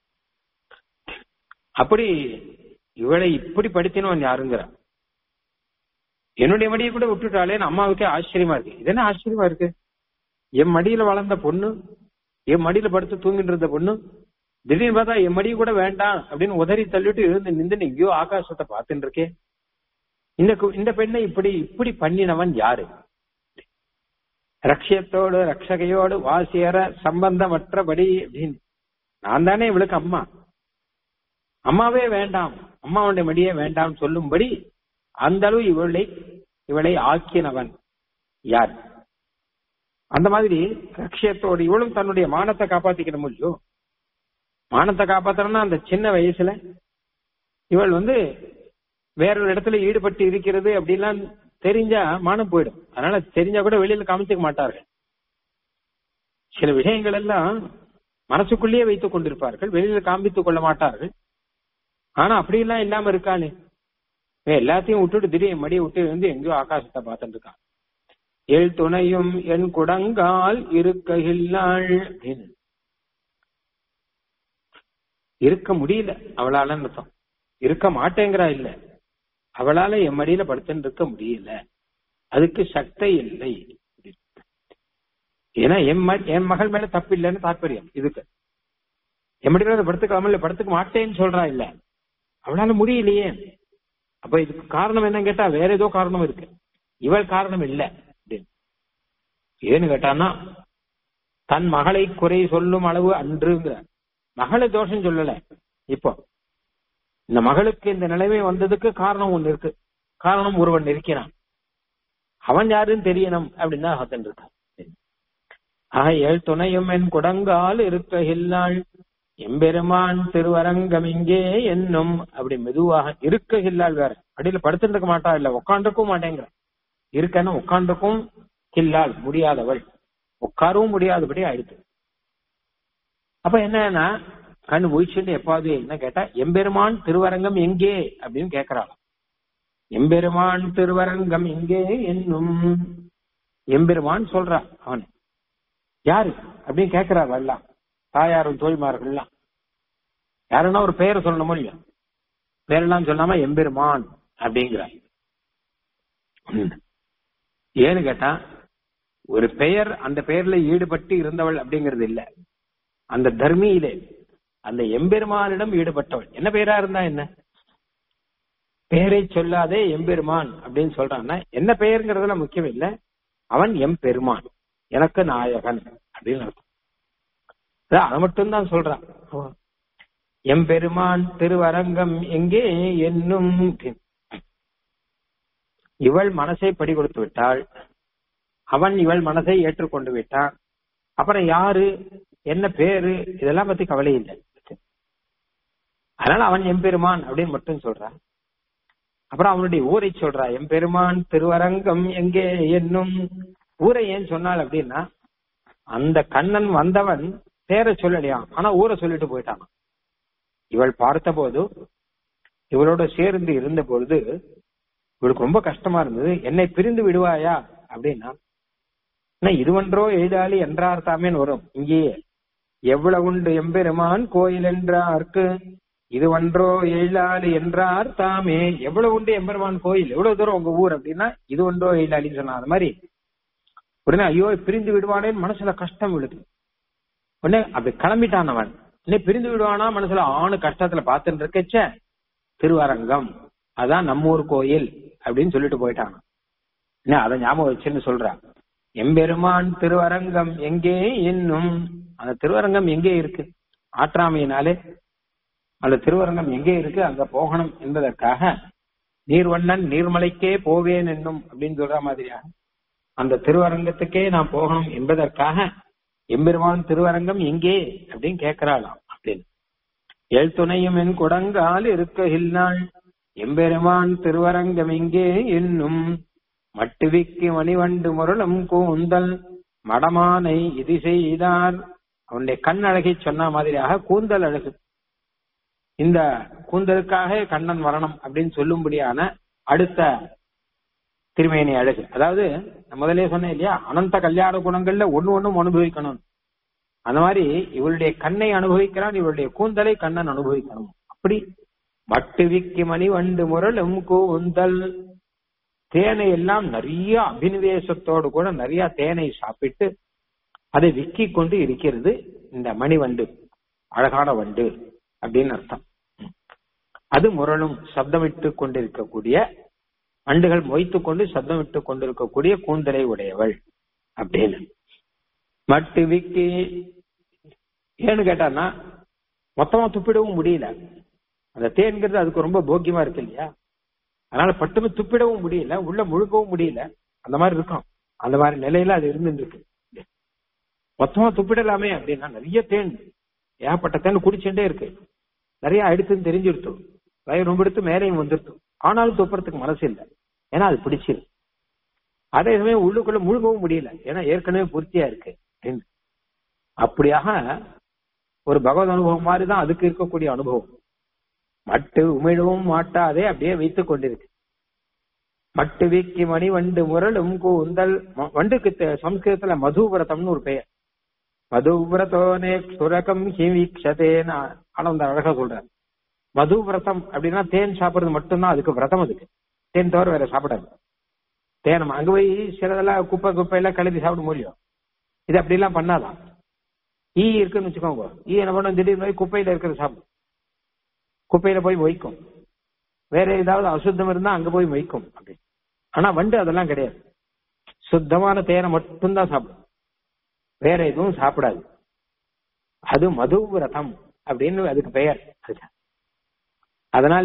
அப்படி இவளை இப்படி படுத்தினவன் யாருங்கிறா என்னுடைய மடியை கூட விட்டுட்டாலேன்னு அம்மாவுக்கே ஆச்சரியமா இருக்கு இது என்ன ஆச்சரியமா இருக்கு என் மடியில வளர்ந்த பொண்ணு என் மடியில படுத்து தூங்கிட்டு இருந்த பொண்ணு திடீர்னு பார்த்தா என் மடியை கூட வேண்டாம் அப்படின்னு உதறி தள்ளிட்டு எழுந்து நின்று எங்கேயோ ஆகாசத்தை பார்த்துட்டு இருக்கே இந்த கு- இந்த பெண்ணை இப்படி இப்படி பண்ணினவன் யாரு ரக்ஷியத்தோடு ரக்ஷகையோடு வாசியற சம்பந்தமற்றபடி அப்படின்னு நான் தானே இவளுக்கு அம்மா அம்மாவே வேண்டாம் அம்மாவுடைய மடியே வேண்டாம் சொல்லும்படி அந்த அளவு இவளை இவளை ஆக்கினவன் யார் அந்த மாதிரி ரக்ஷியத்தோடு இவளும் தன்னுடைய மானத்தை காப்பாத்திக்கணும் இல்லையோ மானத்தை காப்பாத்தணும்னா அந்த சின்ன வயசுல இவள் வந்து வேறொரு இடத்துல ஈடுபட்டு இருக்கிறது அப்படிலாம் தெரிஞ்சா மானம் போயிடும் அதனால தெரிஞ்சா கூட வெளியில காமிச்சுக்க மாட்டார்கள் சில விஷயங்கள் எல்லாம் மனசுக்குள்ளேயே வைத்துக் கொண்டிருப்பார்கள் வெளியில காண்பித்துக் கொள்ள மாட்டார்கள் ஆனா அப்படியெல்லாம் இல்லாம இருக்கானே இவன் எல்லாத்தையும் விட்டுட்டு திடீர்னு மடியை விட்டு வந்து எங்கேயோ ஆகாசத்தை பார்த்துட்டு இருக்கான் எல் துணையும் என் குடங்கால் இருக்கையில்லாள் அப்படின்னு இருக்க முடியல அவளால அர்த்தம் இருக்க மாட்டேங்கிறா இல்ல அவளால என் மடியில படுத்துன்னு இருக்க முடியல அதுக்கு சக்தி இல்லை ஏன்னா என் ம- என் மகள் மேல தப்பு இல்லைன்னு தாற்பயம் இதுக்கு என் மடியில வந்து படுத்துக்கலாமா இல்ல படுத்துக்க மாட்டேன்னு சொல்றா இல்ல அவளால முடியலையே அப்ப இதுக்கு காரணம் என்னன்னு கேட்டா வேற ஏதோ காரணம் இருக்கு இவள் காரணம் இல்ல அப்படின்னு. ஏன்னு கேட்டான்னா தன் மகளை குறை சொல்லும் அளவு அன்றுங்கிற மகளை தோஷம் சொல்லல இப்போ இந்த மகளுக்கு இந்த நிலைமை வந்ததுக்கு காரணம் ஒண்ணு இருக்கு காரணம் ஒருவன் இருக்கிறான் அவன் யாருன்னு தெரியணும் அப்படின்னு தான் ஹத்தன் இருக்கான் ஆக ஏழ் துணையும் என் குடங்கால் இருக்கையில்லாள் எம்பெருமான் திருவரங்கம் இங்கே என்னும் அப்படி மெதுவாக இருக்கையில்லாள் வேற அடியில படுத்துட்டு இருக்க மாட்டா இல்ல உட்காந்துருக்கவும் மாட்டேங்கிற இருக்கன்னு உட்காந்துருக்கும் கில்லாள் முடியாதவள் உட்காரவும் முடியாதபடி ஆயிடுச்சு அப்ப என்னன்னா கண் முழிச்சுட்டு எப்பாவது என்ன கேட்டா எம்பெருமான் திருவரங்கம் எங்கே அப்படின்னு கேக்குறாளாம் எம்பெருமான் திருவரங்கம் இங்கே என்னும் எம்பெருமான் சொல்றான் அவன் யாரு அப்படின்னு கேட்கிறார் எல்லாம் தாயாரும் தோழிமார்கள்லாம் யாருன்னா ஒரு பெயரை சொல்லணுமோ இல்லையா பேரெல்லாம் சொல்லாம எம்பெருமான் அப்படிங்கிறார் ஏன்னு கேட்டா ஒரு பெயர் அந்த பெயர்ல ஈடுபட்டு இருந்தவள் அப்படிங்கிறது இல்ல அந்த தர்மியிலே அந்த எம்பெருமானிடம் ஈடுபட்டவள் என்ன பெயரா இருந்தா என்ன பெயரை சொல்லாதே எம்பெருமான் அப்படின்னு சொல்றான்னா என்ன பெயருங்கிறதுல முக்கியம் இல்ல அவன் எம்பெருமான் எனக்கு நாயகன் அப்படின்னு அர்த்தம் அதான் அதை மட்டும்தான் சொல்றான் எம்பெருமான் திருவரங்கம் எங்கே என்னும் இவள் மனசை படி கொடுத்து விட்டாள் அவன் இவள் மனசை ஏற்றுக்கொண்டு விட்டான் அப்புறம் யாரு என்ன பேரு இதெல்லாம் பத்தி கவலை இல்லை அதனால அவன் எம்பெருமான் அப்படின்னு மட்டும் சொல்றான் அப்புறம் அவனுடைய ஊரை சொல்றா எம்பெருமான் திருவரங்கம் எங்கே என்னும் ஊரை ஏன் சொன்னாள் அப்படின்னா அந்த கண்ணன் வந்தவன் பேரை சொல்லலையாம் ஆனா ஊரை சொல்லிட்டு போயிட்டான் இவள் பார்த்த போது இவளோட சேர்ந்து இருந்த பொழுது இவளுக்கு ரொம்ப கஷ்டமா இருந்தது என்னை பிரிந்து விடுவாயா அப்படின்னா இதுவன்றோ எய்தாளி என்றார் தாமேன்னு வரும் இங்கேயே எவ்வளவு உண்டு எம்பெருமான் கோயில் என்றார்க்கு இது ஒன்றோ எழிலாளி என்றார் தாமே எவ்வளவு உண்டு எம்பெருமான் கோயில் எவ்வளவு தூரம் உங்க ஊர் அப்படின்னா இது ஒன்றோ எழிலாளின்னு சொன்னா அது மாதிரி உடனே ஐயோ பிரிந்து விடுவானேன்னு மனசுல கஷ்டம் விழுது உடனே அப்படி கிளம்பிட்டான் அவன் உடனே பிரிந்து விடுவானா மனசுல ஆணு கஷ்டத்துல பார்த்துட்டு இருக்கச்ச திருவரங்கம் அதான் நம்ம ஊர் கோயில் அப்படின்னு சொல்லிட்டு போயிட்டாங்க என்ன அதை ஞாபகம் வச்சுன்னு சொல்றான் எம்பெருமான் திருவரங்கம் எங்கே இன்னும் அந்த திருவரங்கம் எங்கே இருக்கு ஆற்றாமையினாலே அந்த திருவரங்கம் எங்கே இருக்கு அங்க போகணும் என்பதற்காக நீர்வண்ணன் நீர்மலைக்கே போவேன் என்னும் அப்படின்னு சொல்ற மாதிரியாக அந்த திருவரங்கத்துக்கே நான் போகணும் என்பதற்காக எம்பெருமான் திருவரங்கம் எங்கே அப்படின்னு கேட்கிறாளாம் அப்படின்னு எல் துணையும் என் குடங்கால் இருக்க இல்லாள் எம்பெருமான் திருவரங்கம் எங்கே என்னும் மட்டுவிக்கு மணிவண்டு முரளும் கூந்தல் மடமானை இது செய்தார் அவனுடைய கண் அழகை சொன்ன மாதிரியாக கூந்தல் அழகு இந்த கூந்தலுக்காக கண்ணன் வரணும் அப்படின்னு சொல்லும்படியான அடுத்த திருமேனி அழகு அதாவது நான் முதலே சொன்னேன் இல்லையா அனந்த கல்யாண குணங்கள்ல ஒண்ணு ஒண்ணும் அனுபவிக்கணும் அந்த மாதிரி இவளுடைய கண்ணை அனுபவிக்கிறான் இவளுடைய கூந்தலை கண்ணன் அனுபவிக்கணும் அப்படி மட்டு விக்கி மணி வண்டு முரளும் கூந்தல் தேனை எல்லாம் நிறைய அபினிவேசத்தோடு கூட நிறைய தேனை சாப்பிட்டு அதை விக்கி கொண்டு இருக்கிறது இந்த மணிவண்டு அழகான வண்டு அப்படின்னு அர்த்தம் அது முரளும் சப்தமிட்டு கொண்டிருக்கக்கூடிய வண்டுகள் மொய்த்து கொண்டு சப்தமிட்டு கொண்டிருக்கக்கூடிய கூந்தலை உடையவள் அப்படின்னு மட்டு விக்கி ஏன்னு கேட்டான்னா மொத்தமா துப்பிடவும் முடியல அந்த தேன்கிறது அதுக்கு ரொம்ப போக்கியமா இருக்கு இல்லையா அதனால பட்டுமே துப்பிடவும் முடியல உள்ள முழுக்கவும் முடியல அந்த மாதிரி இருக்கும் அந்த மாதிரி நிலையில அது இருந்துட்டு இருக்கு மொத்தமா துப்பிடலாமே அப்படின்னா நிறைய தேன் ஏகப்பட்ட தேன் குடிச்சுட்டே இருக்கு நிறைய எடுத்துன்னு தெரிஞ்சிருத்து வயிறு ரொம்ப எடுத்து மேலையும் வந்துருத்து ஆனாலும் துப்புறதுக்கு மனசு இல்லை ஏன்னா அது பிடிச்சிரு அதே சமயம் உள்ளுக்குள்ள முழுகவும் முடியல ஏன்னா ஏற்கனவே பூர்த்தியா இருக்கு அப்படின்னு அப்படியாக ஒரு பகவத் அனுபவம் மாதிரி தான் அதுக்கு இருக்கக்கூடிய அனுபவம் மட்டு உமிழவும் மாட்டாதே அப்படியே வைத்துக் கொண்டிருக்கு மட்டு வீக்கி மணி வண்டு முரளும் கூந்தல் வண்டுக்கு சம்ஸ்கிருதத்துல மதுவிரதம்னு ஒரு பெயர் மதுவிரதோனே சுரகம் ஹிவீக்ஷதேன்னு ஆனந்த அழகா சொல்றாரு மதுவிரதம் அப்படின்னா தேன் சாப்பிடுறது மட்டும்தான் அதுக்கு விரதம் அதுக்கு தேன் தவிர வேற சாப்பிடாது தேனம் அங்க போய் சிலதெல்லாம் குப்பை குப்பையெல்லாம் கழுதி சாப்பிட முடியும் இது அப்படிலாம் பண்ணாதான் ஈ இருக்குன்னு வச்சுக்கோங்க ஈ என்ன பண்ணும் திடீர்னு போய் குப்பையில இருக்கிறத சாப்பிடும் குப்பையில போய் மொய்க்கும் வேற ஏதாவது அசுத்தம் இருந்தா அங்க போய் மொய்க்கும் அப்படி ஆனா வண்டு அதெல்லாம் கிடையாது சுத்தமான தேனை மட்டும்தான் சாப்பிடும் வேற எதுவும் சாப்பிடாது அது மது விரதம் அப்படின்னு அதுக்கு பெயர் அதனால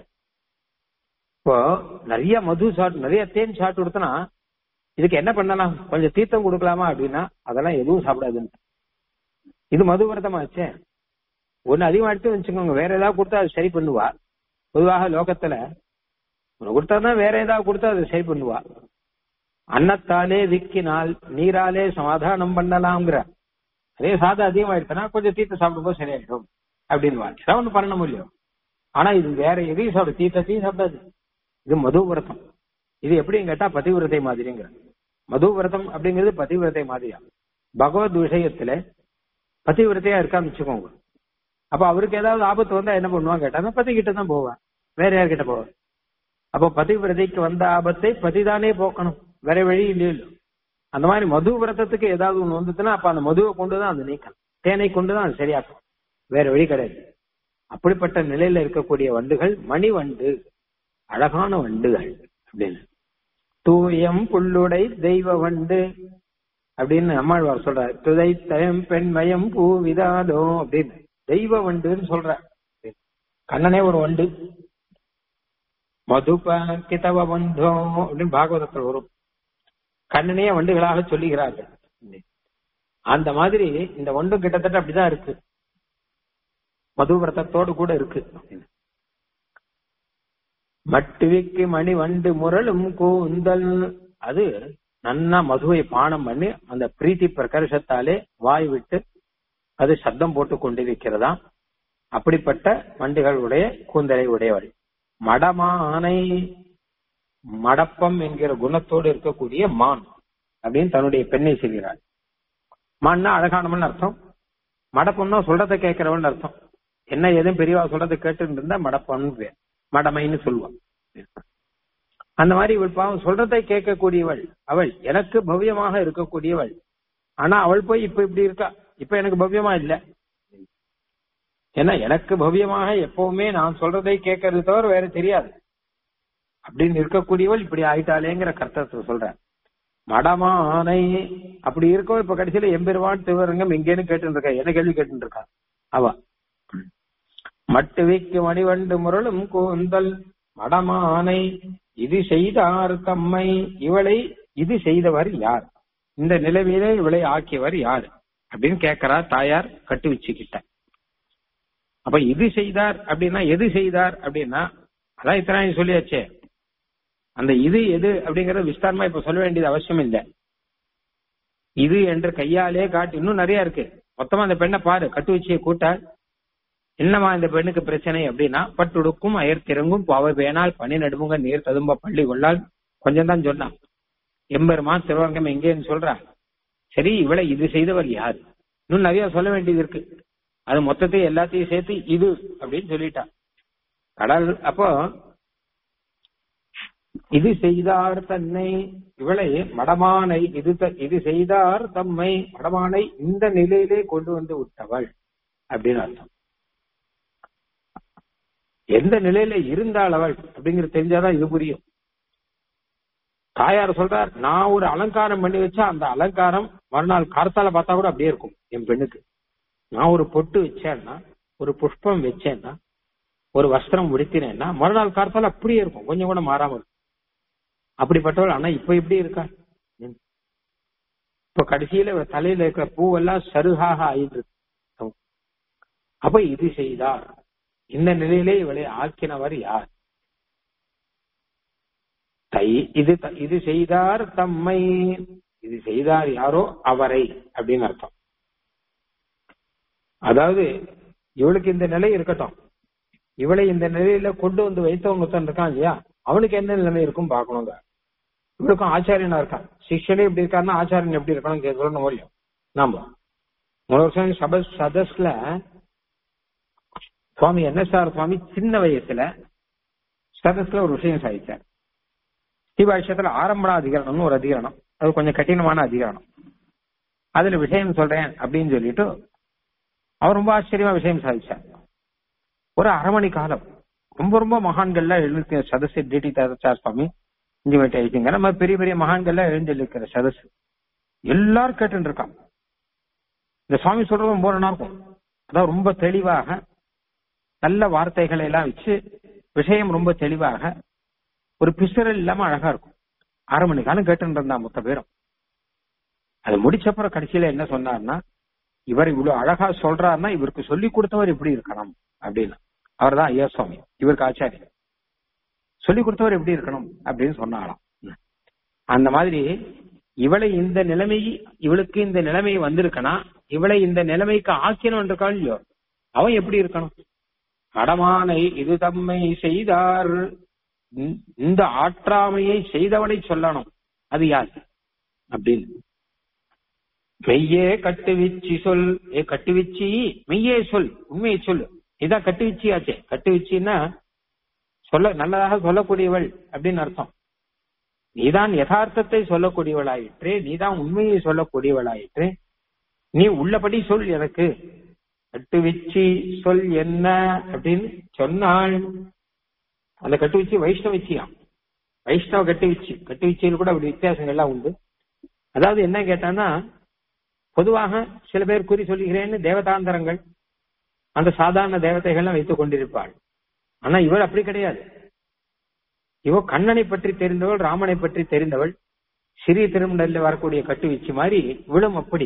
இப்போ நிறைய மது சாப்பிட்டு நிறைய தேன் சாப்பிட்டு கொடுத்தனா இதுக்கு என்ன பண்ணலாம் கொஞ்சம் தீர்த்தம் கொடுக்கலாமா அப்படின்னா அதெல்லாம் எதுவும் சாப்பிடாதுன்னு இது மது விரதமாச்சே ஒன்னு அதிகமா எடுத்து வச்சுக்கோங்க வேற ஏதாவது கொடுத்தா அது சரி பண்ணுவா பொதுவாக லோகத்துல ஒன்னு கொடுத்தாதான் வேற ஏதாவது கொடுத்தா அது சரி பண்ணுவா அன்னத்தாலே விக்கினால் நீராலே சமாதானம் பண்ணலாம்ங்கிற அதே சாதம் அதிகமாயிடுச்சுன்னா கொஞ்சம் தீர்த்த சாப்பிடும்போது சரியாயிடும் அப்படின்னு ஏதாவது ஒண்ணு பண்ண முடியும் ஆனா இது வேற எதையும் சாப்பிடும் தீர்த்தத்தையும் சாப்பிடாது இது மதுவிரதம் இது எப்படின்னு கேட்டா பதிவிரதை மாதிரிங்கிற மதுவிரதம் அப்படிங்கிறது பதிவிரதை மாதிரியா பகவத் விஷயத்துல பதிவிரதையா இருக்கான்னு வச்சுக்கோங்க அப்ப அவருக்கு ஏதாவது ஆபத்து வந்தா என்ன பண்ணுவான் கேட்டா பதி கிட்ட தான் போவேன் வேற யார்கிட்ட போவேன் அப்ப பதிவிரதைக்கு வந்த ஆபத்தை பதிதானே போக்கணும் வேற வழி இல்லையோ இல்லையோ அந்த மாதிரி மது விரதத்துக்கு ஏதாவது ஒண்ணு வந்துச்சுன்னா அப்ப அந்த மதுவை கொண்டுதான் அது நீக்கணும் தேனை கொண்டுதான் அது சரியாக்கும் வேற வழி கிடையாது அப்படிப்பட்ட நிலையில இருக்கக்கூடிய வண்டுகள் மணி வண்டு அழகான வண்டுகள் அப்படின்னு தூயம் புல்லுடை தெய்வ வண்டு அப்படின்னு நம்மாழ்வார் சொல்றார் துதைத்தயம் பெண்மயம் பூவிதாதோ அப்படின்னு தெய்வ வண்டுன்னு சொல்ற கண்ணனே ஒரு வண்டு மதுப கிதவ வந்தோ அப்படின்னு பாகவதத்தில் வரும் கண்ணனையே வண்டுகளாக சொல்லுகிறார்கள் அந்த மாதிரி இந்த வண்டும் கிட்டத்தட்ட அப்படிதான் இருக்கு மதுவிரதத்தோடு கூட இருக்கு மட்டுவிக்கு மணி வண்டு முரளும் கூந்தல் அது நன்னா மதுவை பானம் பண்ணி அந்த பிரீத்தி பிரகர்ஷத்தாலே வாய் விட்டு அது சத்தம் போட்டு கொண்டிருக்கிறதா அப்படிப்பட்ட வண்டுகளுடைய கூந்தலை உடையவள் மடமானை மடப்பம் என்கிற குணத்தோடு இருக்கக்கூடிய மான் அப்படின்னு தன்னுடைய பெண்ணை சொல்கிறாள் மான்னா அழகானவன் அர்த்தம் மடப்பம்னா சொல்றதை கேட்கிறவன் அர்த்தம் என்ன எதுவும் பெரியவா சொல்றதை கேட்டு இருந்தா மடப்பம்னு பேர் மடமைன்னு சொல்லுவான் அந்த மாதிரி இவள் பாவம் சொல்றதை கேட்கக்கூடியவள் அவள் எனக்கு பவ்யமாக இருக்கக்கூடியவள் ஆனா அவள் போய் இப்ப இப்படி இருக்கா இப்ப எனக்கு பவ்யமா இல்ல ஏன்னா எனக்கு பவ்யமாக எப்பவுமே நான் சொல்றதை கேட்கறது தவிர வேற தெரியாது அப்படின்னு இருக்கக்கூடியவள் இப்படி ஆயிட்டாளேங்கிற கர்த்தத்தை சொல்ற மடமானை அப்படி இருக்கோ இப்ப கடைசியில எம்பெருவான் திருவரங்கம் எங்கேன்னு கேட்டு இருக்கா என்ன கேள்வி கேட்டு இருக்கா அவ மட்டு வைக்கு மணிவண்டு முரளும் கூந்தல் மடமானை இது செய்தார் தம்மை இவளை இது செய்தவர் யார் இந்த நிலைமையிலே இவளை ஆக்கியவர் யார் அப்படின்னு கேட்கிறா தாயார் கட்டு வச்சுக்கிட்ட அப்ப இது செய்தார் அப்படின்னா எது செய்தார் அப்படின்னா அதான் இத்தனை சொல்லியாச்சே அந்த இது எது அப்படிங்கறது விஸ்தாரமா இப்ப சொல்ல வேண்டியது அவசியம் இல்லை இது என்று கையாலே காட்டி இன்னும் நிறைய இருக்கு மொத்தமா அந்த பெண்ணை பாரு கட்டு வச்சிய கூட்டால் என்னமா இந்த பெண்ணுக்கு பிரச்சனை அப்படின்னா பட்டுடுக்கும் அயர்த்திறங்கும் பாவை வேணால் பனி நடுமுங்க நீர் ததும்ப பள்ளி கொள்ளால் கொஞ்சம் தான் சொன்னான் எம்பெருமா திருவரங்கம் எங்கேன்னு சொல்றா சரி இவளை இது செய்தவர் யாரு இன்னும் நிறைய சொல்ல வேண்டியது இருக்கு அது மொத்தத்தை எல்லாத்தையும் சேர்த்து இது அப்படின்னு சொல்லிட்டா கடல் அப்போ இது செய்தார் தன்னை இவளை மடமானை இது இது செய்தார் தம்மை மடமானை இந்த நிலையிலே கொண்டு வந்து விட்டவள் அப்படின்னு அர்த்தம் எந்த நிலையில இருந்தாள் அவள் அப்படிங்கிறது தெரிஞ்சாதான் இது புரியும் தாயார் சொல்றார் நான் ஒரு அலங்காரம் பண்ணி வச்சா அந்த அலங்காரம் மறுநாள் கார்த்தால பார்த்தா கூட அப்படியே இருக்கும் என் பெண்ணுக்கு நான் ஒரு பொட்டு வச்சேன்னா ஒரு புஷ்பம் வச்சேன்னா ஒரு வஸ்திரம் உடுத்தினேன்னா மறுநாள் கார்த்தால அப்படியே இருக்கும் கொஞ்சம் கூட மாறாம இருக்கும் அப்படிப்பட்டவள் ஆனா இப்ப இப்படி இருக்கா இப்ப கடைசியில தலையில இருக்கிற பூவெல்லாம் சருகாக ஆயிட்டு அப்ப இது செய்தார் இந்த நிலையிலே இவளை ஆக்கினவர் யார் தை இது இது செய்தார் தம்மை இது செய்தார் யாரோ அவரை அப்படின்னு அர்த்தம் அதாவது இவளுக்கு இந்த நிலை இருக்கட்டும் இவளை இந்த நிலையில கொண்டு வந்து வைத்தவங்க ஒருத்தன் இருக்கான் இல்லையா அவனுக்கு என்ன நிலைமை இருக்கும் பாக்கணுங்க இவளுக்கும் ஆச்சாரியனா இருக்கான் சிஷ்யனே இப்படி இருக்காருன்னா ஆச்சாரியன் எப்படி இருக்கணும் சொல்லணும் முடியும் நாம ஒரு வருஷம் சப சதஸ்ல சுவாமி என்எஸ்ஆர் சுவாமி சின்ன வயசுல சதஸ்ல ஒரு விஷயம் சாதிச்சார் ஸ்ரீபாஷ்யத்துல ஆரம்பண அதிகரணம்னு ஒரு அதிகரணம் அது கொஞ்சம் கடினமான அதிகரணம் அதுல விஷயம் சொல்றேன் அப்படின்னு சொல்லிட்டு அவர் ரொம்ப ஆச்சரியமா விஷயம் சாதிச்சார் ஒரு அரை மணி காலம் ரொம்ப ரொம்ப மகான்கள்லாம் எழுதி சதஸ் டிடி தரச்சார் சுவாமி இஞ்சிமேட்டை ஐசிங்க நம்ம பெரிய பெரிய மகான்கள்லாம் எழுந்திருக்கிற சதஸ் எல்லாரும் கேட்டு இருக்கான் இந்த சுவாமி சொல்றது ரொம்ப நல்லா இருக்கும் அதான் ரொம்ப தெளிவாக நல்ல வார்த்தைகளை எல்லாம் வச்சு விஷயம் ரொம்ப தெளிவாக ஒரு பிசுறல் இல்லாம அழகா இருக்கும் அரை மணி காலம் கேட்டு இருந்தா மொத்த பேரும் அது முடிச்சப்புறம் கடைசியில என்ன சொன்னார்னா இவர் இவ்வளவு அழகா சொல்றாருன்னா இவருக்கு சொல்லி கொடுத்தவர் எப்படி இருக்கணும் அப்படின்னு அவர் தான் ஐயா சுவாமி இவருக்கு ஆச்சாரியர் சொல்லி கொடுத்தவர் எப்படி இருக்கணும் அப்படின்னு சொன்னாலாம் அந்த மாதிரி இவளை இந்த நிலைமை இவளுக்கு இந்த நிலைமை வந்திருக்கனா இவளை இந்த நிலைமைக்கு ஆக்கினோம் இருக்காள் இல்லையோ அவன் எப்படி இருக்கணும் கடமானை இது தம்மை செய்தார் இந்த- இந்த ஆற்றாமையை செய்தவனை சொல்லணும் அது யார் அப்படின்னு மெய்யே கட்டுவிச்சி சொல் ஏ கட்டுவிச்சி மெய்யே சொல் உண்மையை சொல்லு இதான் கட்டுவிச்சி ஆச்சே கட்டுவிச்சின்னா சொல்ல நல்லதாக சொல்லக்கூடியவள் அப்படின்னு அர்த்தம் நீதான் யதார்த்தத்தை சொல்லக்கூடியவளாயிற்றே நீதான் உண்மையை சொல்லக்கூடியவளாயிற்றே நீ உள்ளபடி சொல் எனக்கு கட்டுவிச்சி சொல் என்ன அப்படின்னு சொன்னாள் அந்த கட்டுவிச்சி வைஷ்ணவிச்சியாம் வைஷ்ணவ கட்டுவிச்சி கட்டுவிச்சியில் கூட அப்படி வித்தியாசங்கள்லாம் உண்டு அதாவது என்ன கேட்டான்னா பொதுவாக சில பேர் குறி சொல்லுகிறேன்னு தேவதாந்தரங்கள் அந்த சாதாரண தேவதைகள்லாம் வைத்துக் கொண்டிருப்பாள் ஆனா இவள் அப்படி கிடையாது இவ கண்ணனை பற்றி தெரிந்தவள் ராமனை பற்றி தெரிந்தவள் சிறிய திருமணத்தில் வரக்கூடிய கட்டுவீச்சு மாதிரி இவளும் அப்படி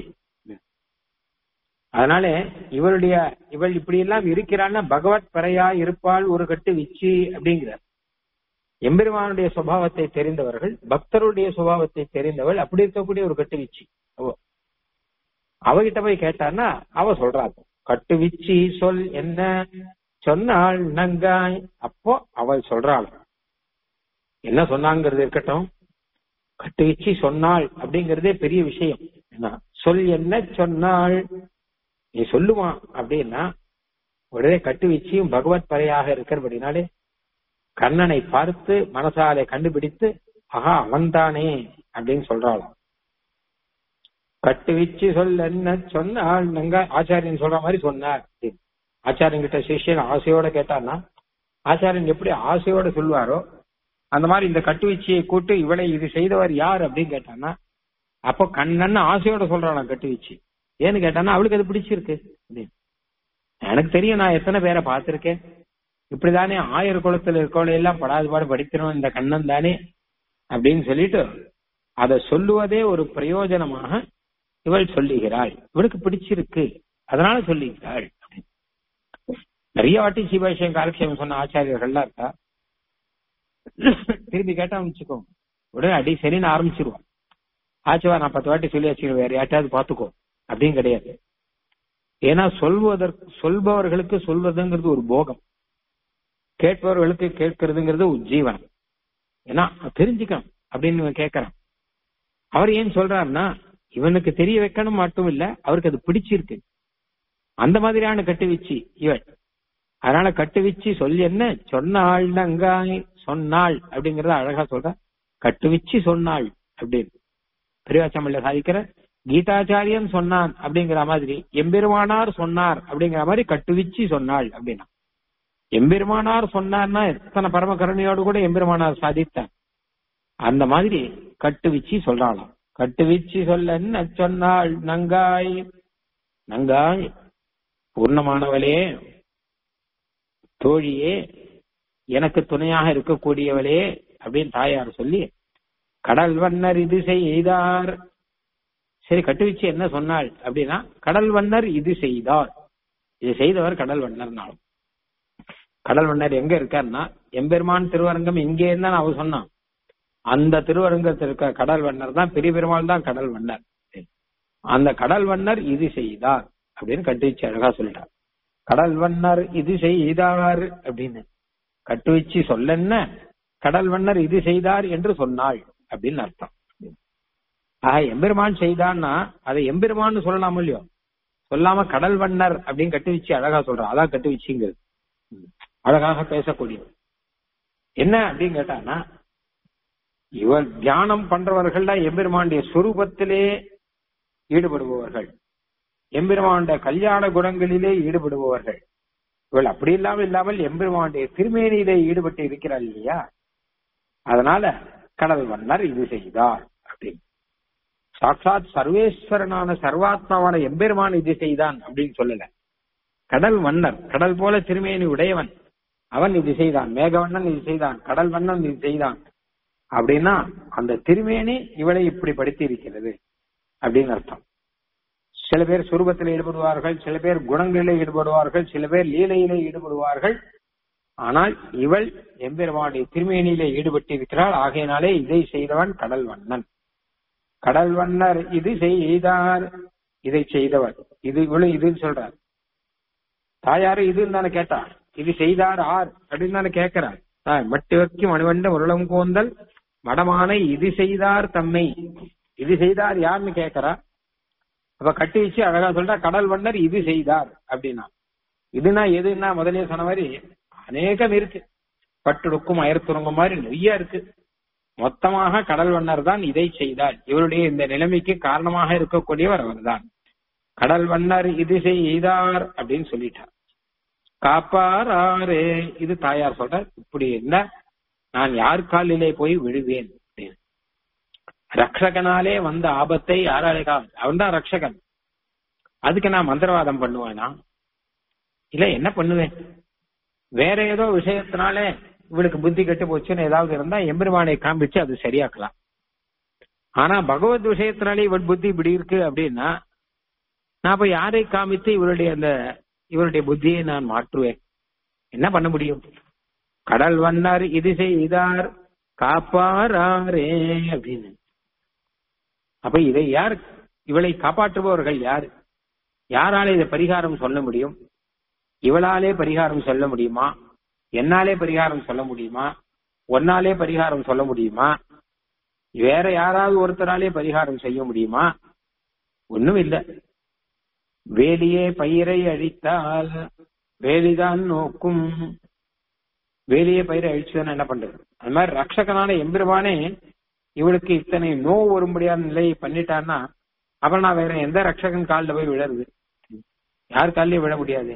அதனால இவளுடைய இவள் இப்படி எல்லாம் இருக்கிறான்னா பகவத் பறையா இருப்பாள் ஒரு கட்டு விச்சி அப்படிங்கிறார் எம்பெருமானுடைய சுபாவத்தை தெரிந்தவர்கள் பக்தருடைய சுபாவத்தை தெரிந்தவள் அப்படி இருக்கக்கூடிய ஒரு கட்டு விச்சி அவ அவகிட்ட போய் கேட்டான்னா அவ சொல்றாங்க கட்டு விச்சி சொல் என்ன சொன்னாள் நங்காய் அப்போ அவள் சொல்றாள் என்ன சொன்னாங்கிறது இருக்கட்டும் கட்டு வச்சு சொன்னாள் அப்படிங்கறதே பெரிய விஷயம் என்ன சொல் என்ன சொன்னாள் நீ சொல்லுமா அப்படின்னா உடனே கட்டு வச்சியும் பகவத் பறையாக இருக்கிறபடினாலே கண்ணனை பார்த்து மனசாலே கண்டுபிடித்து ஆஹா அவன்தானே அப்படின்னு சொல்றாளாம் கட்டு வச்சு சொல் என்ன சொன்னாள் நங்க ஆச்சாரியன் சொல்ற மாதிரி சொன்னார் அப்படின்னு. ஆச்சாரியன் கிட்ட சிஷ்யன் ஆசையோட கேட்டான்னா ஆச்சாரியன் எப்படி ஆசையோட சொல்லுவாரோ அந்த மாதிரி இந்த கட்டுவீச்சியை கூட்டு இவளை இது செய்தவர் யார் அப்படின்னு கேட்டான்னா அப்போ கண்ணன் ஆசையோட சொல்றாளாம் கட்டுவீச்சி ஏன்னு கேட்டான்னா அவளுக்கு அது பிடிச்சிருக்கு அப்படின்னு. எனக்கு தெரியும் நான் எத்தனை பேரை பார்த்திருக்கேன் இப்படிதானே ஆயர் குளத்துல இருக்கவளை எல்லாம் படாது பாடு படிக்கிறோம் இந்த கண்ணன் தானே அப்படின்னு சொல்லிட்டு அதை சொல்லுவதே ஒரு பிரயோஜனமாக இவள் சொல்லுகிறாள் இவளுக்கு பிடிச்சிருக்கு அதனால சொல்லுகிறாள் அப்படின்னு. நிறைய வாட்டி சிவபாஷ்யம் காலக்ஷேபம் சொன்ன ஆச்சாரியர்கள்லாம் இருக்கா திரும்பி கேட்டா வச்சுக்கோங்க உடனே அடி சரின்னு ஆரம்பிச்சிருவான் ஆச்சுவா நான் பத்து வாட்டி சொல்லி வச்சுக்கிறேன் வேற யார்ட்டாவது பாத்துக்கோ அப்படின்னு கிடையாது ஏன்னா சொல்வதற்கு சொல்பவர்களுக்கு சொல்வதுங்கிறது ஒரு போகம் கேட்பவர்களுக்கு கேட்கறதுங்கிறது ஒரு ஜீவனம் ஏன்னா தெரிஞ்சுக்கணும் அப்படின்னு இவன் கேட்கறான் அவர் ஏன் சொல்றாருன்னா இவனுக்கு தெரிய வைக்கணும் மட்டும் இல்ல அவருக்கு அது பிடிச்சிருக்கு அந்த மாதிரியான கட்டுவீச்சு இவள் அதனால கட்டுவிச்சு சொல் என்ன சொன்னாள் நங்காய் சொன்னாள் அப்படிங்கறத அழகா சொல்ற கட்டுவிச்சு சொன்னாள் அப்படின்னு பெரியவாச்சமில்ல சாதிக்கிற கீதாச்சாரியன் சொன்னான் அப்படிங்கிற மாதிரி எம்பெருமானார் சொன்னார் அப்படிங்கிற மாதிரி கட்டுவிச்சு சொன்னாள் அப்படின்னா எம்பெருமானார் சொன்னார்னா எத்தனை பரம கருணையோடு கூட எம்பெருமானார் சாதித்தார் அந்த மாதிரி கட்டுவிச்சு சொல்றாளாம் கட்டுவிச்சு சொல்ல என்ன சொன்னாள் நங்காய் நங்காய் பூர்ணமானவளே தோழியே எனக்கு துணையாக இருக்கக்கூடியவளே அப்படின்னு தாயார் சொல்லி கடல் வண்ணர் இது செய்தார் சரி கட்டுவிச்சு என்ன சொன்னாள் அப்படின்னா கடல் வண்ணர் இது செய்தார் இது செய்தவர் கடல் வண்ணர்னாலும் கடல் வண்ணர் எங்க இருக்காருன்னா எம்பெருமான் திருவரங்கம் இங்கே இருந்தான் அவ சொன்னான் அந்த திருவரங்கத்தில் இருக்க கடல் வண்ணர் தான் பெரிய பெருமாள் தான் கடல் வண்ணர் அந்த கடல் வண்ணர் இது செய்தார் அப்படின்னு கட்டுவிச்சு அழகா சொல்லிட்டார் கடல் வண்ணர் இது செய்தார் அப்படின்னு கட்டுவிச்சு சொல்லென்ன கடல் வண்ணர் இது செய்தார் என்று சொன்னாள் அப்படின்னு அர்த்தம் ஆக எம்பெருமான் செய்தான்னா அதை எம்பெருமான்னு சொல்லலாம் இல்லையோ சொல்லாம கடல் வண்ணர் அப்படின்னு கட்டுவிச்சு அழகா சொல்றான் அதான் கட்டுவிச்சுங்கிறது அழகாக பேசக்கூடியது என்ன அப்படின்னு கேட்டானா இவர் தியானம் பண்றவர்கள்ல எம்பெருமானுடைய சுரூபத்திலே ஈடுபடுபவர்கள் எம்பெருமானுடைய கல்யாண குணங்களிலே ஈடுபடுபவர்கள் இவள் அப்படி இல்லாமல் இல்லாமல் எம்பெருமானுடைய திருமேனியிலே ஈடுபட்டு இருக்கிறாள் இல்லையா அதனால கடல் வண்ணர் இது செய்தார் அப்படின்னு சாட்சாத் சர்வேஸ்வரனான சர்வாத்மாவான எம்பெருமான் இது செய்தான் அப்படின்னு சொல்லல கடல் வண்ணர் கடல் போல திருமேனி உடையவன் அவன் இது செய்தான் மேகவண்ணன் இது செய்தான் கடல் வண்ணன் இது செய்தான் அப்படின்னா அந்த திருமேனி இவளை இப்படி படுத்தி இருக்கிறது அப்படின்னு அர்த்தம் சில பேர் சுரூபத்தில் ஈடுபடுவார்கள் சில பேர் குணங்களிலே ஈடுபடுவார்கள் சில பேர் லீலையிலே ஈடுபடுவார்கள் ஆனால் இவள் எம்பெருமானுடைய திருமேனியிலே ஈடுபட்டு இருக்கிறாள் ஆகையினாலே இதை செய்தவன் கடல் வண்ணன் கடல் வண்ணர் இது செய்தார் இதை செய்தவர் இது இவ்வளவு இதுன்னு சொல்றார் தாயாரு இதுன்னு தானே கேட்டா இது செய்தார் ஆர் அப்படின்னு தானே கேட்கிறார் ஆஹ், மட்டி வைக்கும் மணிவண்ட முரளம் கூந்தல் மடமானை இது செய்தார் தம்மை இது செய்தார் யாருன்னு கேக்குறா அப்ப கட்டி வச்சு அழகா சொல்றா கடல் வண்ணர் இது செய்தார் அப்படின்னா இதுனா எதுன்னா முதலே சொன்ன மாதிரி அநேகம் இருக்கு பட்டுடுக்கும் அயர்த்துறங்க மாதிரி நிறைய இருக்கு மொத்தமாக கடல் வண்ணர் தான் இதை செய்தார் இவருடைய இந்த நிலைமைக்கு காரணமாக இருக்கக்கூடியவர் அவர்தான் கடல் வண்ணர் இது செய்தார் அப்படின்னு சொல்லிட்டார் காப்பாரே இது தாயார் சொல்ற இப்படி என்ன நான் யார் காலிலே போய் விழுவேன் அப்படின்னு ரக்ஷகனாலே வந்த ஆபத்தை யாராலே கா அவன் தான் ரக்ஷகன் அதுக்கு நான் மந்திரவாதம் பண்ணுவேனா இல்ல என்ன பண்ணுவேன் வேற ஏதோ விஷயத்தினாலே இவளுக்கு புத்தி கெட்டு போச்சுன்னு ஏதாவது இருந்தா எம்பெருமானை காண்பிச்சு அது சரியாக்கலாம் ஆனா பகவத் விஷயத்தினாலே இவள் புத்தி இப்படி இருக்கு அப்படின்னா நான் போய் யாரை காமித்து இவருடைய அந்த இவருடைய புத்தியை நான் மாற்றுவேன் என்ன பண்ண முடியும் கடல் வந்தார் இது செய்தார் காப்பாரே அப்படின்னு அப்ப இதை யார் இவளை காப்பாற்றுபவர்கள் யார் யாரால இதை பரிகாரம் சொல்ல முடியும் இவளாலே பரிகாரம் சொல்ல முடியுமா என்னாலே பரிகாரம் சொல்ல முடியுமா ஒன்னாலே பரிகாரம் சொல்ல முடியுமா வேற யாராவது ஒருத்தராலே பரிகாரம் செய்ய முடியுமா ஒண்ணும் இல்ல வேலியே பயிரை அழித்தால் வேலிதான் நோக்கும் வேலியே பயிரை அழிச்சுதான் என்ன பண்றது அது மாதிரி ரக்ஷகனான எம்பெருமானே இவளுக்கு இத்தனை நோவு வரும்படியான நிலையை பண்ணிட்டான்னா அப்புறம் நான் வேற எந்த ரக்ஷகன் காலில் போய் விழறது யார் காலிலையும் விழ முடியாது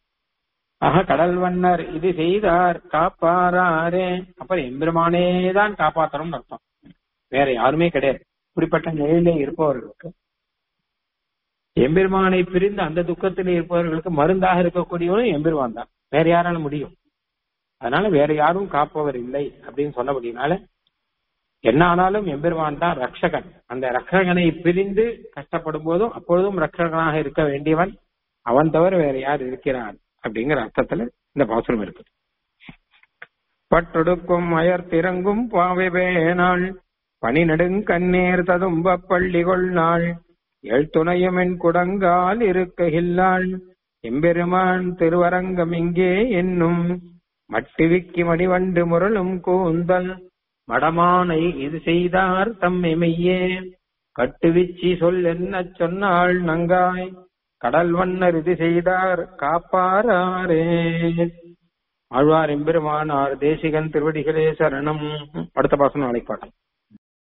ஆக கடல் வண்ணர் இது செய்தார் காப்பாராரே அப்புறம் எம்பெருமானே தான் காப்பாத்தணும்னு அர்த்தம் வேற யாருமே கிடையாது இப்படிப்பட்ட நிலையிலே இருப்பவர்களுக்கு எம்பெருமானை பிரிந்து அந்த துக்கத்தில் இருப்பவர்களுக்கு மருந்தாக இருக்கக்கூடியவனும் எம்பெருமான் தான் வேற யாரால முடியும் அதனால வேற யாரும் காப்பவர் இல்லை அப்படின்னு சொன்னபடினால என்ன ஆனாலும் எம்பெருமான் தான் ரக்ஷகன் அந்த ரக்ஷகனை பிரிந்து கஷ்டப்படும் போதும் அப்பொழுதும் ரக்ஷகனாக இருக்க வேண்டியவன் அவன் தவிர வேற யார் இருக்கிறான் அப்படிங்கிற அர்த்தத்துல இந்த பாசுரம் இருக்கு பட்டொடுக்கும் அயர் திறங்கும் பாவை வேணாள் பனி நெடுங்கண்ணீர் ததும்ப பள்ளி கொள்ளாள் எழுத்துணையும் என் குடங்கால் இருக்கையில்லாள் எம்பெருமான் திருவரங்கம் இங்கே என்னும் மட்டிவிக்கி மடிவண்டு முரளும் கூந்தல் மடமானை இது செய்தார் தம்மை மெய்யே கட்டுவிச்சி சொல் என்ன சொன்னாள் நங்காய் கடல் வண்ணர் இது செய்தார் காப்பாரே ஆழ்வார் எம்பெருமானார் தேசிகன் திருவடிகளே சரணம் அடுத்த பாசனம் நாளைக்கு பாட்டம்